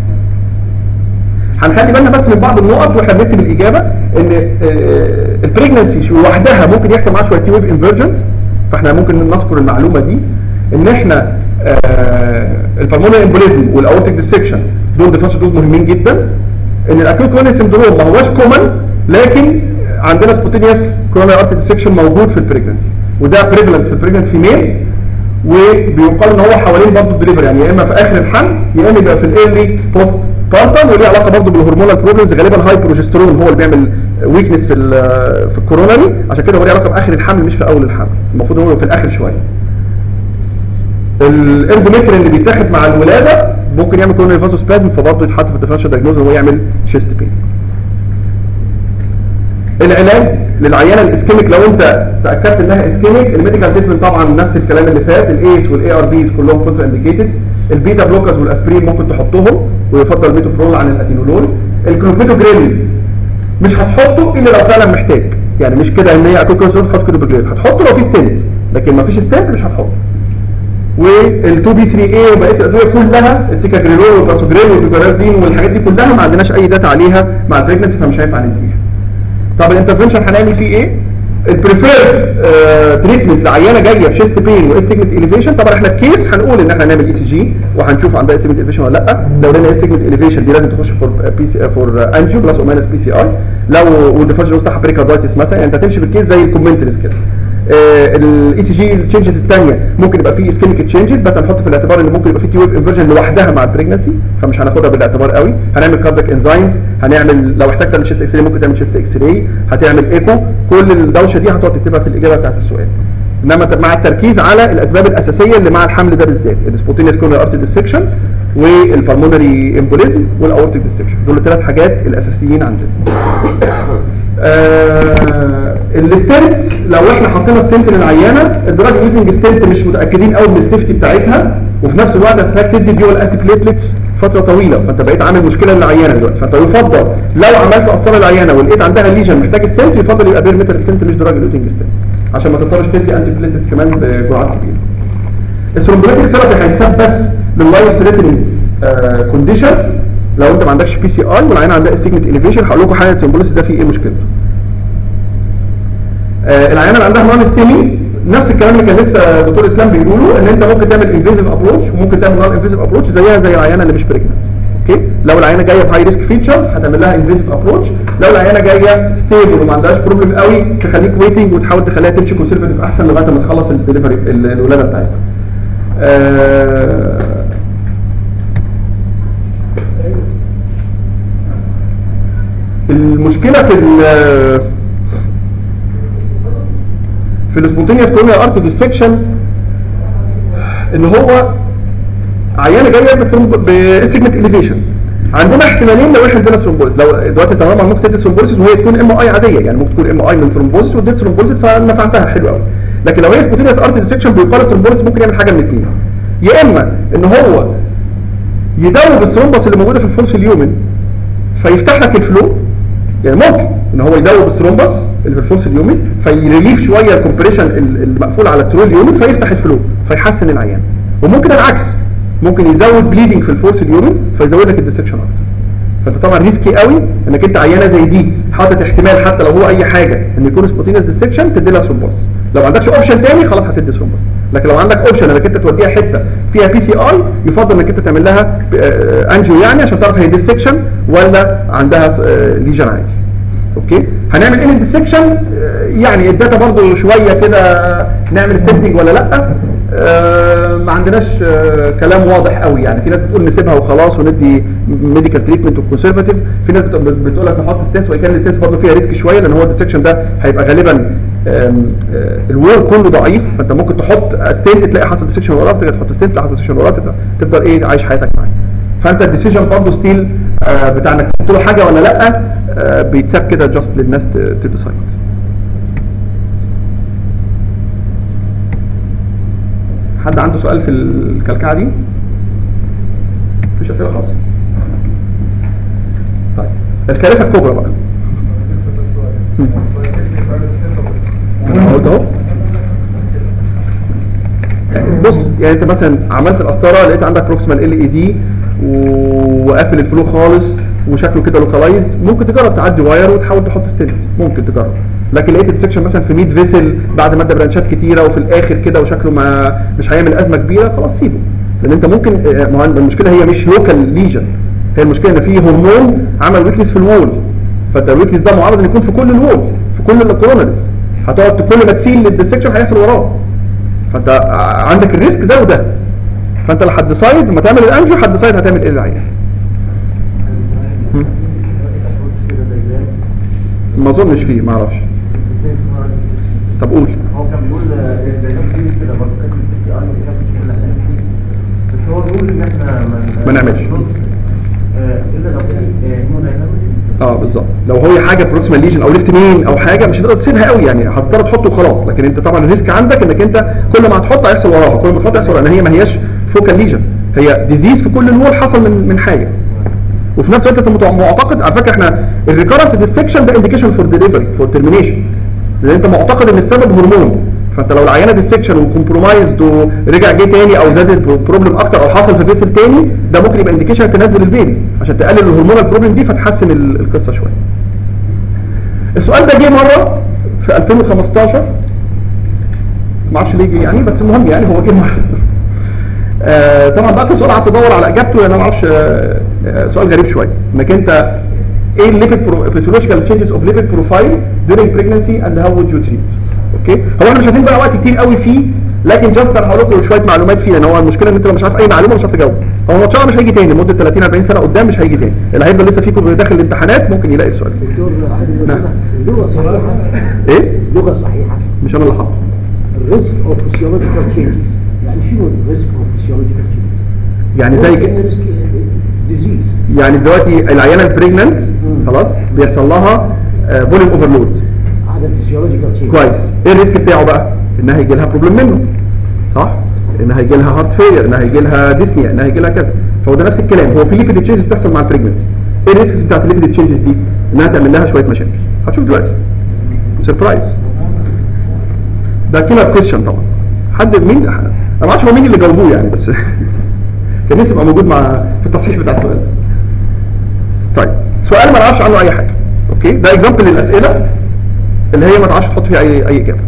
هنخلي بالنا بس من بعض النقط واحنا بنكتب الاجابه ان البريجنسي لوحدها ممكن يحصل معاها شويه تي ويف انفيرجنس فاحنا ممكن نذكر المعلومه دي ان احنا البلمونري امبوليزم والاورتيك ديسكشن دول ديفرنشال دوز مهمين جدا ان الاكيوت كورونري سندروم ما هوش كومن لكن عندنا سبوتينيوس كورونري ارتري ديسكشن موجود في البريجنسي وده بريفلنت في البريجننت فيميلز وبيقال ان هو حوالين برضه الدليفري يعني يا اما في اخر الحمل يا اما يبقى في الايرلي بوست بارتم وليه علاقه برضه بالهرمونال بروبلمز غالبا هاي بروجسترون هو اللي بيعمل ويكنس في في الكوروناري عشان كده هو ليه علاقه باخر الحمل مش في اول الحمل المفروض هو في الاخر شويه الارجومتر اللي بيتاخد مع الولاده ممكن يعمل كوروناري فازوسبازم فبرضه يتحط في الديفرنشال دايجنوز وهو يعمل شيست بين العلاج للعيانه الاسكيميك لو انت تاكدت انها اسكيميك الميديكال تريتمنت طبعا نفس الكلام اللي فات الايس والاي ار بيز كلهم كونتر انديكيتد البيتا بلوكرز والاسبرين ممكن تحطهم ويفضل ميتوبرول عن الاتينولول الكلوبيدوجريل مش هتحطه الا لو فعلا محتاج يعني مش كده ان هي اكوكوس تحط كلوبيدوجريل هتحطه لو في ستنت لكن ما فيش ستنت مش هتحطه وال2 بي 3 اي وبقيه الادويه كلها التيكاجريلول والباسوجريل والبيفارالدين والحاجات دي كلها ما عندناش اي داتا عليها مع البريجنسي فمش هينفع نديها طب الانترفنشن هنعمل فيه ايه؟ البريفيرد تريتمنت لعيانه جايه بشيست بين واستجمنت اليفيشن طبعا احنا الكيس هنقول ان احنا هنعمل اي سي جي وهنشوف عندها استجمنت اليفيشن ولا لا لو لقينا استجمنت اليفيشن دي لازم تخش فور بي سي فور انجيو بلس او ماينس بي سي اي لو والديفرنشن بتاعها بريكاردايتس مثلا يعني انت هتمشي بالكيس زي الكومنتريز كده الاي سي جي التشنجز الثانيه ممكن يبقى فيه اسكيميك تشنجز بس هنحط في الاعتبار ان ممكن يبقى فيه تي ويف انفرجن لوحدها مع البريجنسي فمش هناخدها بالاعتبار قوي هنعمل كاردياك انزيمز هنعمل لو احتجت تعمل شيست اكس راي ممكن تعمل شيست اكس راي هتعمل ايكو كل الدوشه دي هتقعد تكتبها في الاجابه بتاعت السؤال انما ت- مع التركيز على الاسباب الاساسيه اللي مع الحمل ده بالذات السبوتينيوس كورنر ارتي ديسكشن والبلمونري امبوليزم والاورتيك ديسكشن دول الثلاث حاجات الاساسيين عندنا آه الستنتس لو احنا حطينا ستنت للعيانه الدراج يوزنج ستنت مش متاكدين قوي من السيفتي بتاعتها وفي نفس الوقت هتحتاج تدي ديول انتي بليتلتس فتره طويله فانت بقيت عامل مشكله للعيانه دلوقتي فانت يفضل لو عملت قسطره للعيانه ولقيت عندها ليجن محتاج ستنت يفضل يبقى بير ميتال ستنت مش دراج يوزنج ستنت عشان ما تضطرش تدي انتي بليتلتس كمان بجرعات كبيره الثرومبوليتيك ثيرابي هيتساب بس لللايف ثريتنينج كونديشنز لو انت ما عندكش بي سي اي والعيان عندها سيجمنت اليفيشن هقول لكم حاجه الثرومبوليسيس ده فيه ايه مشكلته آه، العيانه اللي عندها نون ستيمي نفس الكلام اللي كان لسه دكتور اسلام بيقوله ان انت ممكن تعمل انفيزيف ابروتش وممكن تعمل نون انفيزيف ابروتش زيها زي العيانه اللي مش بريجننت اوكي لو العيانه جايه بهاي ريسك فيتشرز هتعمل لها انفيزيف ابروتش لو العيانه جايه ستيبل وما عندهاش بروبلم قوي تخليك ويتنج وتحاول تخليها تمشي كونسرفتيف احسن لغايه ما تخلص الدليفري الولاده بتاعتها آه، المشكله في ال في السبونتينيوس كورونيال ارت ديسكشن ان هو عيانه جايه بسيجمنت اليفيشن عندنا احتمالين لو احنا ادينا ثرومبوزيس لو دلوقتي انت طبعا ممكن تدي ثرومبوزيس وهي تكون ام اي عاديه يعني ممكن تكون ام اي من ثرومبوزيس واديت ثرومبوزيس فنفعتها حلو قوي لكن لو هي سبونتينيوس ارت ديسكشن بيقال ثرومبوزيس ممكن يعمل حاجه من اثنين يا اما ان هو يدوب الثرومبس اللي موجوده في الفولس اليومن فيفتح لك الفلو يعني ممكن ان هو يدوب الثرومبس اللي في الفولس اليومن فيريليف شويه الكومبريشن المقفول على الترول اليومن فيفتح الفلو فيحسن العيان وممكن العكس ممكن يزود بليدنج في الفولس اليومن فيزود لك الديسكشن اكتر فانت طبعا ريسكي قوي انك انت عيانه زي دي حاطط احتمال حتى لو هو اي حاجه ان يكون سبوتينس ديسكشن تدي لها ثرومبوس لو ما عندكش اوبشن تاني خلاص هتدي ثرومبوس لكن لو عندك اوبشن انك انت توديها حته فيها بي سي اي يفضل انك انت تعمل لها آه، انجيو يعني عشان تعرف هي ديسكشن ولا عندها ليجن عادي اوكي هنعمل ايه ديسكشن يعني الداتا برضو شويه كده نعمل ستنتنج ولا لا آه، ما عندناش آه، كلام واضح قوي يعني في ناس بتقول نسيبها وخلاص وندي ميديكال تريتمنت وكونسرفاتيف في ناس بت- بتقول لك نحط ستنس وان كان الستنس برضه فيها ريسك شويه لان هو الديسكشن ده هيبقى غالبا آم، آه، الوول كله ضعيف فانت ممكن تحط ستنت تلاقي حصل ديسكشن وراه ترجع تحط ستنت تلاقي حصل ديسكشن وراه تبدأ- تفضل ايه عايش حياتك معاه فانت الديسيجن برضه ستيل بتاع انك تحط له حاجه ولا لا آه، بيتساب كده جاست للناس تديسايد حد عنده سؤال في الكلكعه دي؟ مفيش اسئله خالص. طيب الكارثه الكبرى بقى. انا قلت اهو. بص يعني انت مثلا عملت القسطره لقيت عندك بروكسيمال ال اي دي وقافل الفلو خالص وشكله كده لوكالايز ممكن تجرب تعدي واير وتحاول تحط ستنت ممكن تجرب لكن لقيت السكشن مثلا في 100 فيسل بعد ما ادى برانشات كتيره وفي الاخر كده وشكله ما مش هيعمل ازمه كبيره خلاص سيبه لان انت ممكن آه، ما هو المشكله هي مش لوكال ليجن هي المشكله ان في هرمون عمل ويكنس في الوول فانت الويكنس ده معرض ان يكون في كل الوول في كل الكورونرز هتقعد كل ما تسيل للديسكشن هيحصل وراه فانت ع- عندك الريسك ده وده فانت اللي هتديسايد لما تعمل الانجيو هتديسايد هتعمل ايه للعيان ما اظنش فيه ما اعرفش طب قول هو كان بيقول آه، زي ما بيقول كده برضه كاتب البي سي اي ما بيخافش من الاحلام كتير بس هو بيقول ان احنا ما ما نعملش. آه، الا لو في هيمودايناميك اه بالظبط لو هي حاجه بروكسيمال ليجن او ليفت مين او حاجه مش هتقدر تسيبها قوي يعني هتضطر تحطه وخلاص لكن انت طبعا الريسك عندك انك انت كل ما هتحط هيحصل وراها كل ما تحط هيحصل وراها لان هي ما هياش فوكال ليجن هي ديزيز في كل الوول حصل من من حاجه وفي نفس الوقت انت متع- معتقد على فكره احنا الريكارنت ديسكشن ده انديكيشن فور ديليفري فور ترمينيشن لان انت معتقد ان السبب هرمون فانت لو العيانه ديسكشن وكومبرومايزد ورجع جه تاني او زادت بروبلم اكتر او حصل في فيسل تاني ده ممكن يبقى انديكيشن تنزل البيبي عشان تقلل الهرمونال بروبلم دي فتحسن ال- القصه شويه. السؤال ده جه مره في 2015 ما اعرفش ليه جه يعني بس المهم يعني هو جه مره آه طبعا بقى سؤال قعدت ادور على اجابته لان انا ما اعرفش آه آه سؤال غريب شويه انك انت ايه الليبيد physiological changes of lipid profile during pregnancy and how would you treat اوكي هو احنا مش عايزين بقى وقت كتير قوي فيه لكن جاست انا هقول لكم شويه معلومات فيه لان هو المشكله ان انت لو مش عارف اي معلومه مش هتعرف تجاوب هو ان شاء الله مش هيجي تاني لمده 30 40 سنه قدام مش هيجي تاني اللي هيفضل لسه فيكم داخل الامتحانات ممكن يلاقي السؤال دكتور عادل نعم. اللغه صحيحه ايه لغه صحيحه مش انا اللي حاطه الريسك اوف فيسيولوجيكال تشينجز يعني شنو الريسك اوف فيسيولوجيكال تشينجز؟ يعني زي كده ريسك ديزيز يعني دلوقتي العيانه البريجننت خلاص بيحصل لها فوليوم اوفرلود هذا الفيسيولوجيكال تشينج كويس ايه الريسك بتاعه بقى انها هيجي لها بروبلم منه صح انها هيجي لها هارت فيلير انها هيجي لها ديسنيا انها هيجي لها كذا فهو ده نفس الكلام هو في ليبيد تشينجز بتحصل مع البريجنسي ايه الريسكس بتاعت الليبيد تشينجز دي انها تعمل لها شويه مشاكل هتشوف دلوقتي سربرايز ده كيلر كويشن طبعا حد مين انا ما اعرفش هو مين اللي جاوبوه يعني بس كان نفسي يبقى موجود مع في التصحيح بتاع السؤال طيب سؤال ما نعرفش عنه اي حاجه اوكي ده اكزامبل للاسئله اللي هي ما تعرفش تحط فيها اي اي اجابه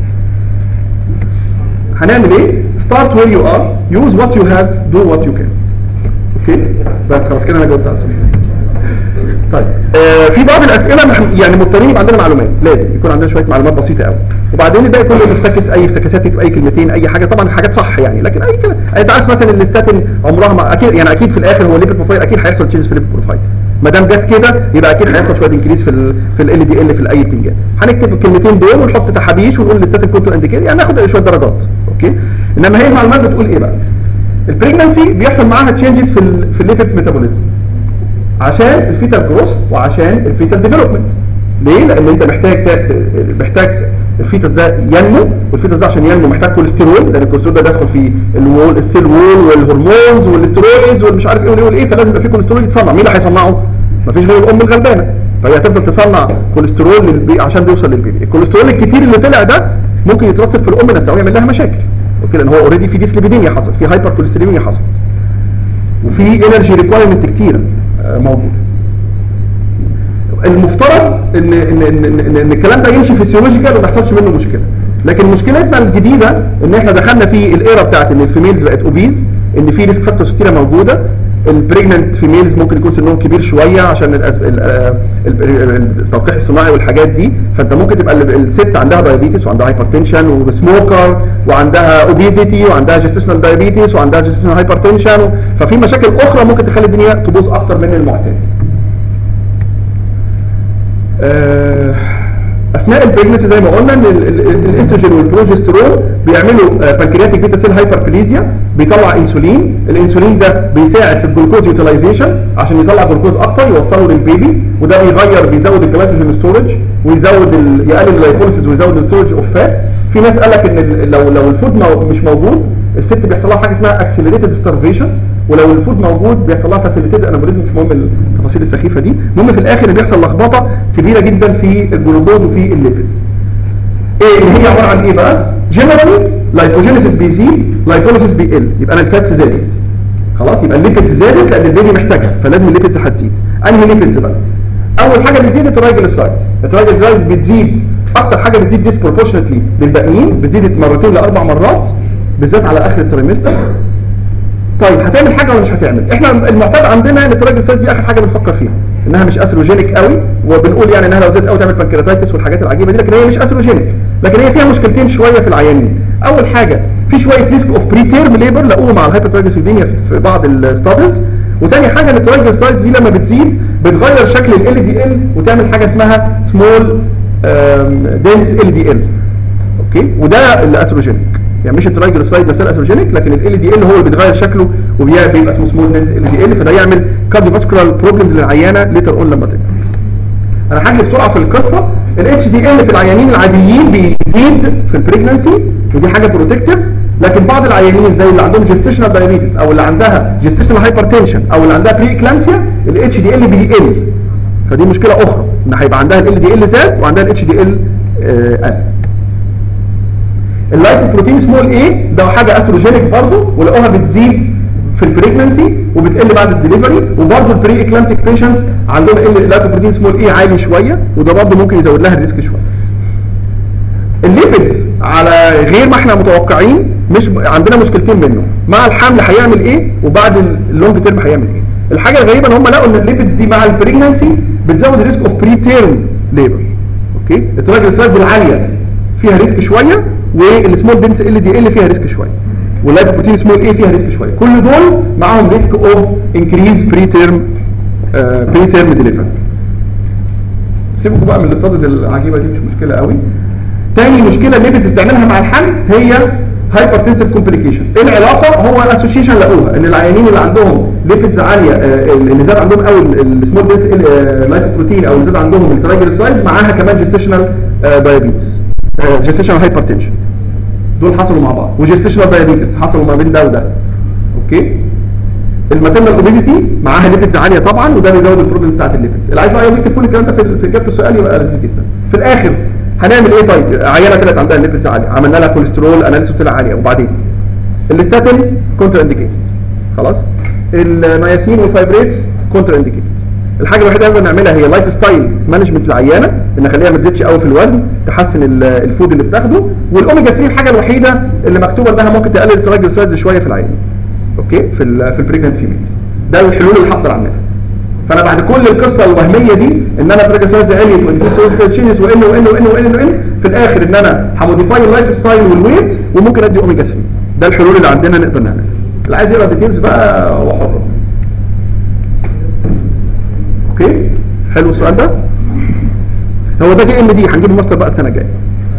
هنعمل ايه start where you are use what you have do what you can اوكي بس خلاص كده انا جاوبت على السؤال طيب آه في بعض الاسئله مح- يعني مضطرين يبقى عندنا معلومات لازم يكون عندنا شويه معلومات بسيطه قوي وبعدين الباقي كله نفتكس اي افتكاسات تكتب اي كلمتين اي حاجه طبعا حاجات صح يعني لكن اي كلام انت عارف مثلا الاستاتين عمرها ما اكيد يعني اكيد في الاخر هو الليبيد بروفايل اكيد هيحصل تشينج في الليبيد بروفايل ما دام جت كده يبقى اكيد هيحصل شويه انكريز في ال في ال دي ال في الاي بتنجان هنكتب الكلمتين دول ونحط تحابيش ونقول الاستاتين كونتر انديكيت يعني ناخد شويه درجات اوكي انما هي المعلومات بتقول ايه بقى البريجنسي بيحصل معاها تشينجز في ال في الليبيد ميتابوليزم عشان الفيتال جروث وعشان الفيتال ديفلوبمنت ليه؟ لان انت محتاج ت- ت- محتاج الفيتس ده ينمو والفيتس ده عشان ينمو محتاج كوليسترول لان الكوليسترول ده بيدخل في الوول السيل وول والهرمونز والاسترويدز والمش عارف ايه والايه والايه فلازم يبقى في كوليسترول يتصنع مين اللي هيصنعه؟ مفيش غير الام الغلبانه فهي هتفضل تصنع كوليسترول للبي عشان يوصل للبيبي الكوليسترول الكتير اللي طلع ده ممكن يترسب في الام نفسها ويعمل لها مشاكل اوكي لان هو اوريدي في ديسليبيديميا حصلت في هايبر كوليستروليميا حصلت وفي انرجي ريكوايرمنت كتيره آه، موجوده المفترض ان ان ان, إن, إن, إن الكلام ده يمشي فيسيولوجيكال وما يحصلش منه مشكله لكن مشكلتنا الجديده ان احنا دخلنا في الايرا بتاعت ان الفيميلز بقت اوبيز ان في ريسك فاكتورز كتيره موجوده البريجننت فيميلز ممكن يكون سنهم كبير شويه عشان الأسب... ال- آه، ال- ال- التلقيح الصناعي والحاجات دي فانت ممكن تبقى ال- الست عندها دايابيتس وعندها هايبرتنشن وسموكر وعندها اوبيزيتي وعندها جستيشنال دايابيتس وعندها جستيشنال هايبرتنشن ففي مشاكل اخرى ممكن تخلي الدنيا تبوظ اكتر من المعتاد آه، اثناء البريجنسي زي ما قلنا ان ال- ال- ال- الاستروجين والبروجسترون بيعملوا بانكرياتيك بيتا سيل هايبربليزيا بيطلع انسولين الانسولين ده بيساعد في الجلوكوز يوتيلايزيشن عشان يطلع جلوكوز اكتر يوصله للبيبي وده بيغير بيزود الجلايكوجين ستورج ويزود ال- يقلل اللايبوليسيس ويزود الستورج اوف فات في ناس قال لك ان ال- لو لو الفود مو- مش موجود الست بيحصل لها حاجه اسمها اكسلريتد ستارفيشن ولو الفود موجود بيحصل لها فاسيليتيد انابوليزم مش مهم التفاصيل السخيفه دي المهم في الاخر إن بيحصل لخبطه كبيره جدا في الجلوكوز وفي الليبيدز ايه اللي هي عباره عن ايه بقى جنرالي لايبوجينيسيس بيزيد لايبوليسيس بيقل يبقى انا الفاتس زادت خلاص يبقى الليبيدز زادت لان البيبي محتاجها فلازم الليبيدز هتزيد انهي ليبيدز بقى اول حاجه بتزيد الترايجلسرايدز الترايجلسرايدز بتزيد اكتر حاجه بتزيد ديسبروبورشنتلي للباقيين بتزيد مرتين لاربع مرات بالذات على اخر التريمستر طيب هتعمل حاجه ولا مش هتعمل احنا المعتاد عندنا ان الترايجلسرايدز دي اخر حاجه بنفكر فيها انها مش اثروجينيك قوي وبنقول يعني انها لو زادت قوي تعمل بانكرياتايتس والحاجات العجيبه دي لكن هي مش اثروجينيك لكن هي فيها مشكلتين شويه في العيانين اول حاجه في شويه ريسك اوف بري تيرم ليبر لقوه مع الهايبرترايجلسيديميا في- في بعض الستاديز وتاني حاجه ان الترايجلسرايدز دي لما بتزيد بتغير شكل ال دي ال وتعمل حاجه اسمها سمول دنس ال دي ال اوكي وده الاثروجينيك يعني مش الترايجلسرايد نفسها الاثروجينيك لكن ال دي ال هو اللي بيتغير شكله وبيبقى اسمه سمول دنس ال دي ال فده يعمل كارديوفاسكولار بروبلمز للعيانه ليتر اون لما تكبر انا هجري بسرعه في القصه الاتش دي ال في العيانين العاديين بيزيد في البريجنسي ودي حاجه بروتكتيف لكن بعض العيانين زي اللي عندهم جيستيشنال دايابيتس او اللي عندها جيستيشنال هايبرتنشن او اللي عندها بري اكلامسيا الاتش دي ال بيقل فدي مشكله اخرى ان هيبقى عندها ال دي ال زاد وعندها الاتش دي ال قل اللايبوبروتين سمول ايه ده حاجه اثروجينيك برضه ولقوها بتزيد في البريجنسي وبتقل بعد الدليفري وبرضه البري اكلامتيك بيشنت عندهم ال اللايبوبروتين سمول ايه عالي شويه وده برضه ممكن يزود لها الريسك شويه الليبيدز على غير ما احنا متوقعين مش عندنا مشكلتين منه مع الحمل هيعمل ايه وبعد اللونج تيرم هيعمل ايه الحاجه الغريبه ان هم لقوا ان الليبيدز دي مع البريجنسي بتزود الريسك اوف بري تيرم ليبر اوكي الترايجلسرايدز العاليه فيها ريسك شويه والسمول دنس ال دي ال فيها ريسك شويه واللايبوبروتين سمول اي فيها ريسك شويه كل دول معاهم ريسك اوف انكريز بري تيرم بري تيرم ديليفري سيبكم بقى من الاستادز العجيبه دي مش مشكله قوي تاني مشكله الليبيدز بتعملها مع الحمل هي هايبرتنسيف كومبليكيشن ايه العلاقه هو اسوشيشن لقوها ان العيانين اللي عندهم ليبيدز عاليه آه، اللي زاد عندهم قوي السمول دنس لايبوبروتين او اللي زاد عندهم الترايجليسرايدز معاها كمان جيستيشنال دايابيتس جيستيشنال هايبرتنشن دول حصلوا مع بعض وجيستيشنال دايابيتس حصلوا ما بين ده وده اوكي الماتيرنال اوبيزيتي معاها ليبيدز عاليه طبعا وده بيزود البروبلمز بتاعت الليبيدز اللي عايز بقى يقعد يكتب كل الكلام ده في في اجابه السؤال يبقى لذيذ جدا في الاخر هنعمل ايه طيب عيانه طلعت عندها الليبيدز عاليه عملنا لها كوليسترول اناليسيس طلع عاليه وبعدين الاستاتين كونتر انديكيتد خلاص النياسين والفايبريتس كونتر انديكيتد الحاجه الوحيده اللي نقدر نعملها هي لايف ستايل مانجمنت العيانه ان نخليها ما تزيدش قوي في الوزن تحسن ال- الفود اللي بتاخده والاوميجا 3 الحاجه الوحيده اللي مكتوبه انها ممكن تقلل الترايجليسرايدز شويه في العيان اوكي في ال في البريجننت فيميلز ده الحلول اللي هقدر اعملها فانا بعد كل القصه الوهميه دي ان انا ترايجليسرايدز عليت وان في سوشيال تشينجز وان وان وان وان وان في الاخر ان انا هموديفاي اللايف ستايل والويت وممكن ادي اوميجا 3 ده الحلول اللي عندنا نقدر نعملها اللي عايز يقرا ديتيلز بقى هو حر اوكي حلو السؤال ده هو ده جي ام دي هنجيب ماستر بقى السنه الجايه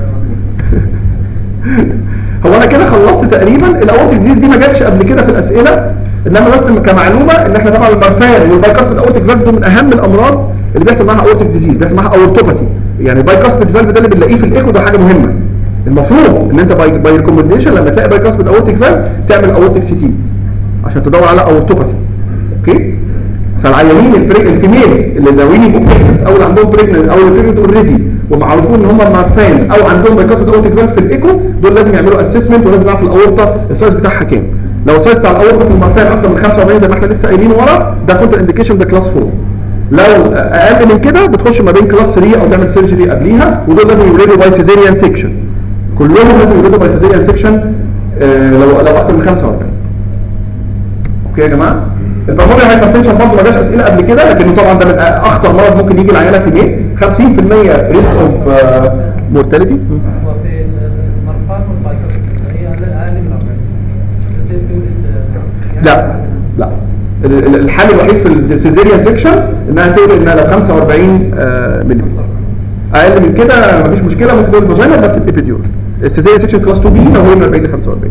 هو انا كده خلصت تقريبا الاورتيك ديزيز دي ما جاتش قبل كده في الاسئله انما بس كمعلومه ان احنا طبعا المرفان والبايكاسبيد اورتيك فالف دول من اهم الامراض اللي بيحصل معاها اورتيك ديزيز بيحصل معاها اورتوباثي يعني البايكاسبيد فالف ده اللي بنلاقيه في الايكو ده حاجه مهمه المفروض ان انت باي, باي ريكومنديشن لما تلاقي بايكاسبيد اورتيك فالف تعمل اورتيك سي تي عشان تدور على اورتوباثي اوكي فالعيانين البري... الفيميلز اللي ناويين يبقوا بريجننت او اللي عندهم بريجننت او اللي بريجننت اوريدي ومعروفين ان هم مارفان او عندهم بايكاسود اورتيك فالف في الايكو دول لازم يعملوا اسسمنت ولازم يعرفوا الاورطه السايز بتاعها كام لو السايز بتاع الاورطه في المارفان اكتر من 45 زي ما احنا لسه قايلين ورا ده كونتر انديكيشن ده كلاس 4 لو اقل من كده بتخش ما بين كلاس 3 او تعمل سيرجري قبليها ودول لازم يولدوا باي سيزيريان سيكشن كلهم لازم يولدوا باي سيزيريان سيكشن لو لو اكتر من 45 اوكي يا جماعه البلمونري هايبرتنشن برضه ما جاش اسئله قبل كده لكنه طبعا ده من اخطر مرض ممكن يجي العيانه في ايه 50% ريسك اوف مورتاليتي وفي المرفان والبايكوس هي اقل من 40 ازاي تولد لا لا ال- ال- الحل الوحيد في السيزيريان سيكشن انها تولد انها لو 45 ملم اقل من كده مفيش مشكله ممكن تولد فاجينا بس بابيديول السيزيريان سيكشن كلاس 2 بي لو هي من 40 ل 45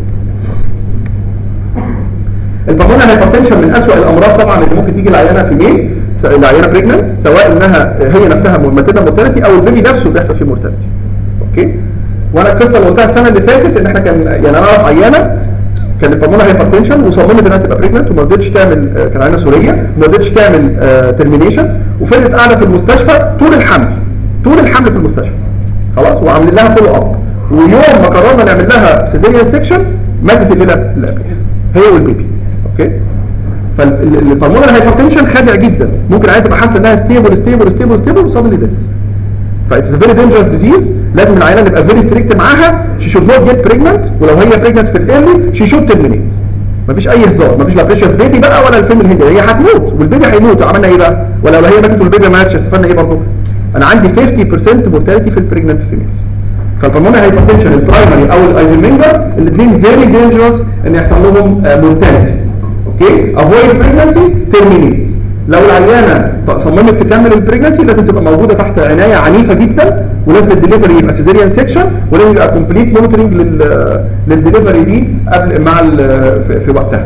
البلمونري هايبرتنشن من اسوأ الامراض طبعا اللي ممكن تيجي العيانه في مين العيانه بريجننت سواء انها هي نفسها ماتيرنال مورتاليتي او البيبي نفسه بيحصل فيه مورتاليتي اوكي وانا القصه اللي قلتها السنه اللي فاتت ان احنا كان يعني انا اعرف عيانه كانت بالمونري هايبرتنشن وصممت انها تبقى بريجننت وما رضتش تعمل آه، كانت عيانه سوريه وما رضتش تعمل ترمينيشن وفضلت قاعده في المستشفى طول الحمل طول الحمل في المستشفى خلاص وعاملين لها فولو اب ويوم ما قررنا نعمل لها سيزيريان سيكشن ماتت الليله اللي قبلها هي والبيبي اوكي فالبلمونري هايبرتنشن خادع جدا ممكن عادي تبقى حاسه انها ستيبل ستيبل ستيبل ستيبل وصابلي ديث فايتس فيري دينجرس ديزيز لازم العيانه نبقى فيري ستريكت معاها شي شود نوت جيت بريجننت ولو هي بريجننت في الايرلي شي شود ترمينيت مفيش اي هزار مفيش لا بريشيوس بيبي بقى ولا الفيلم الهندي هي هتموت والبيبي هيموت عملنا ايه بقى ولا لو هي ماتت والبيبي ما ماتش استفدنا ايه برضه انا عندي 50% مورتاليتي في البريجننت فيميلز فالبلمونري هايبرتنشن البرايمري او الايزنمنجر الاثنين فيري دينجرس ان يحصل لهم مورتاليتي اوكي افويد بريجنسي ترمينيت لو العيانه ط- صممت تكمل البريجنسي لازم تبقى موجوده تحت عنايه عنيفه جدا ولازم الدليفري يبقى سيزيريان سيكشن ولازم يبقى كومبليت مونيتورنج لل للدليفري دي قبل مع ال- في, في وقتها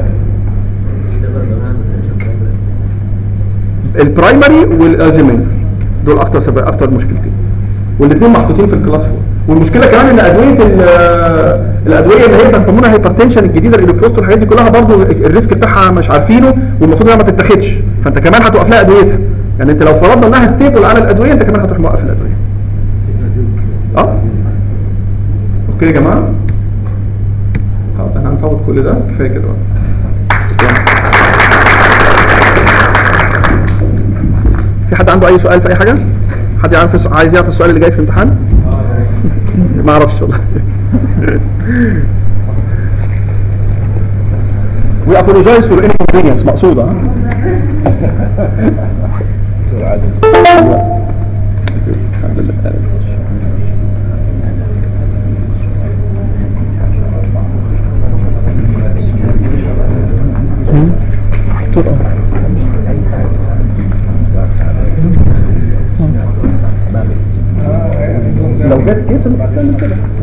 البرايمري والازيمنجر دول اكتر سبب اكتر مشكلتين والاثنين محطوطين في الكلاس 4 والمشكله كمان ان ادويه ال- الادويه اللي هي بتاعت الهرمون هايبرتنشن الجديده الايبروست والحاجات دي كلها برضو الريسك بتاعها مش عارفينه والمفروض انها ما تتاخدش فانت كمان هتوقف لها ادويتها يعني انت لو فرضنا انها ستيبل على الادويه انت كمان هتروح موقف الادويه اه اوكي يا جماعه خلاص احنا هنفوت كل ده كفايه كده بقى في حد عنده اي سؤال في اي حاجه حد يعرف الس- عايز يعرف السؤال اللي جاي في الامتحان ما اعرفش والله We apologize for inconvenience مقصودة ها؟ الحمد لله دكتور اه اي حاجه اه يعني لو جت كيس ممكن تعمل كده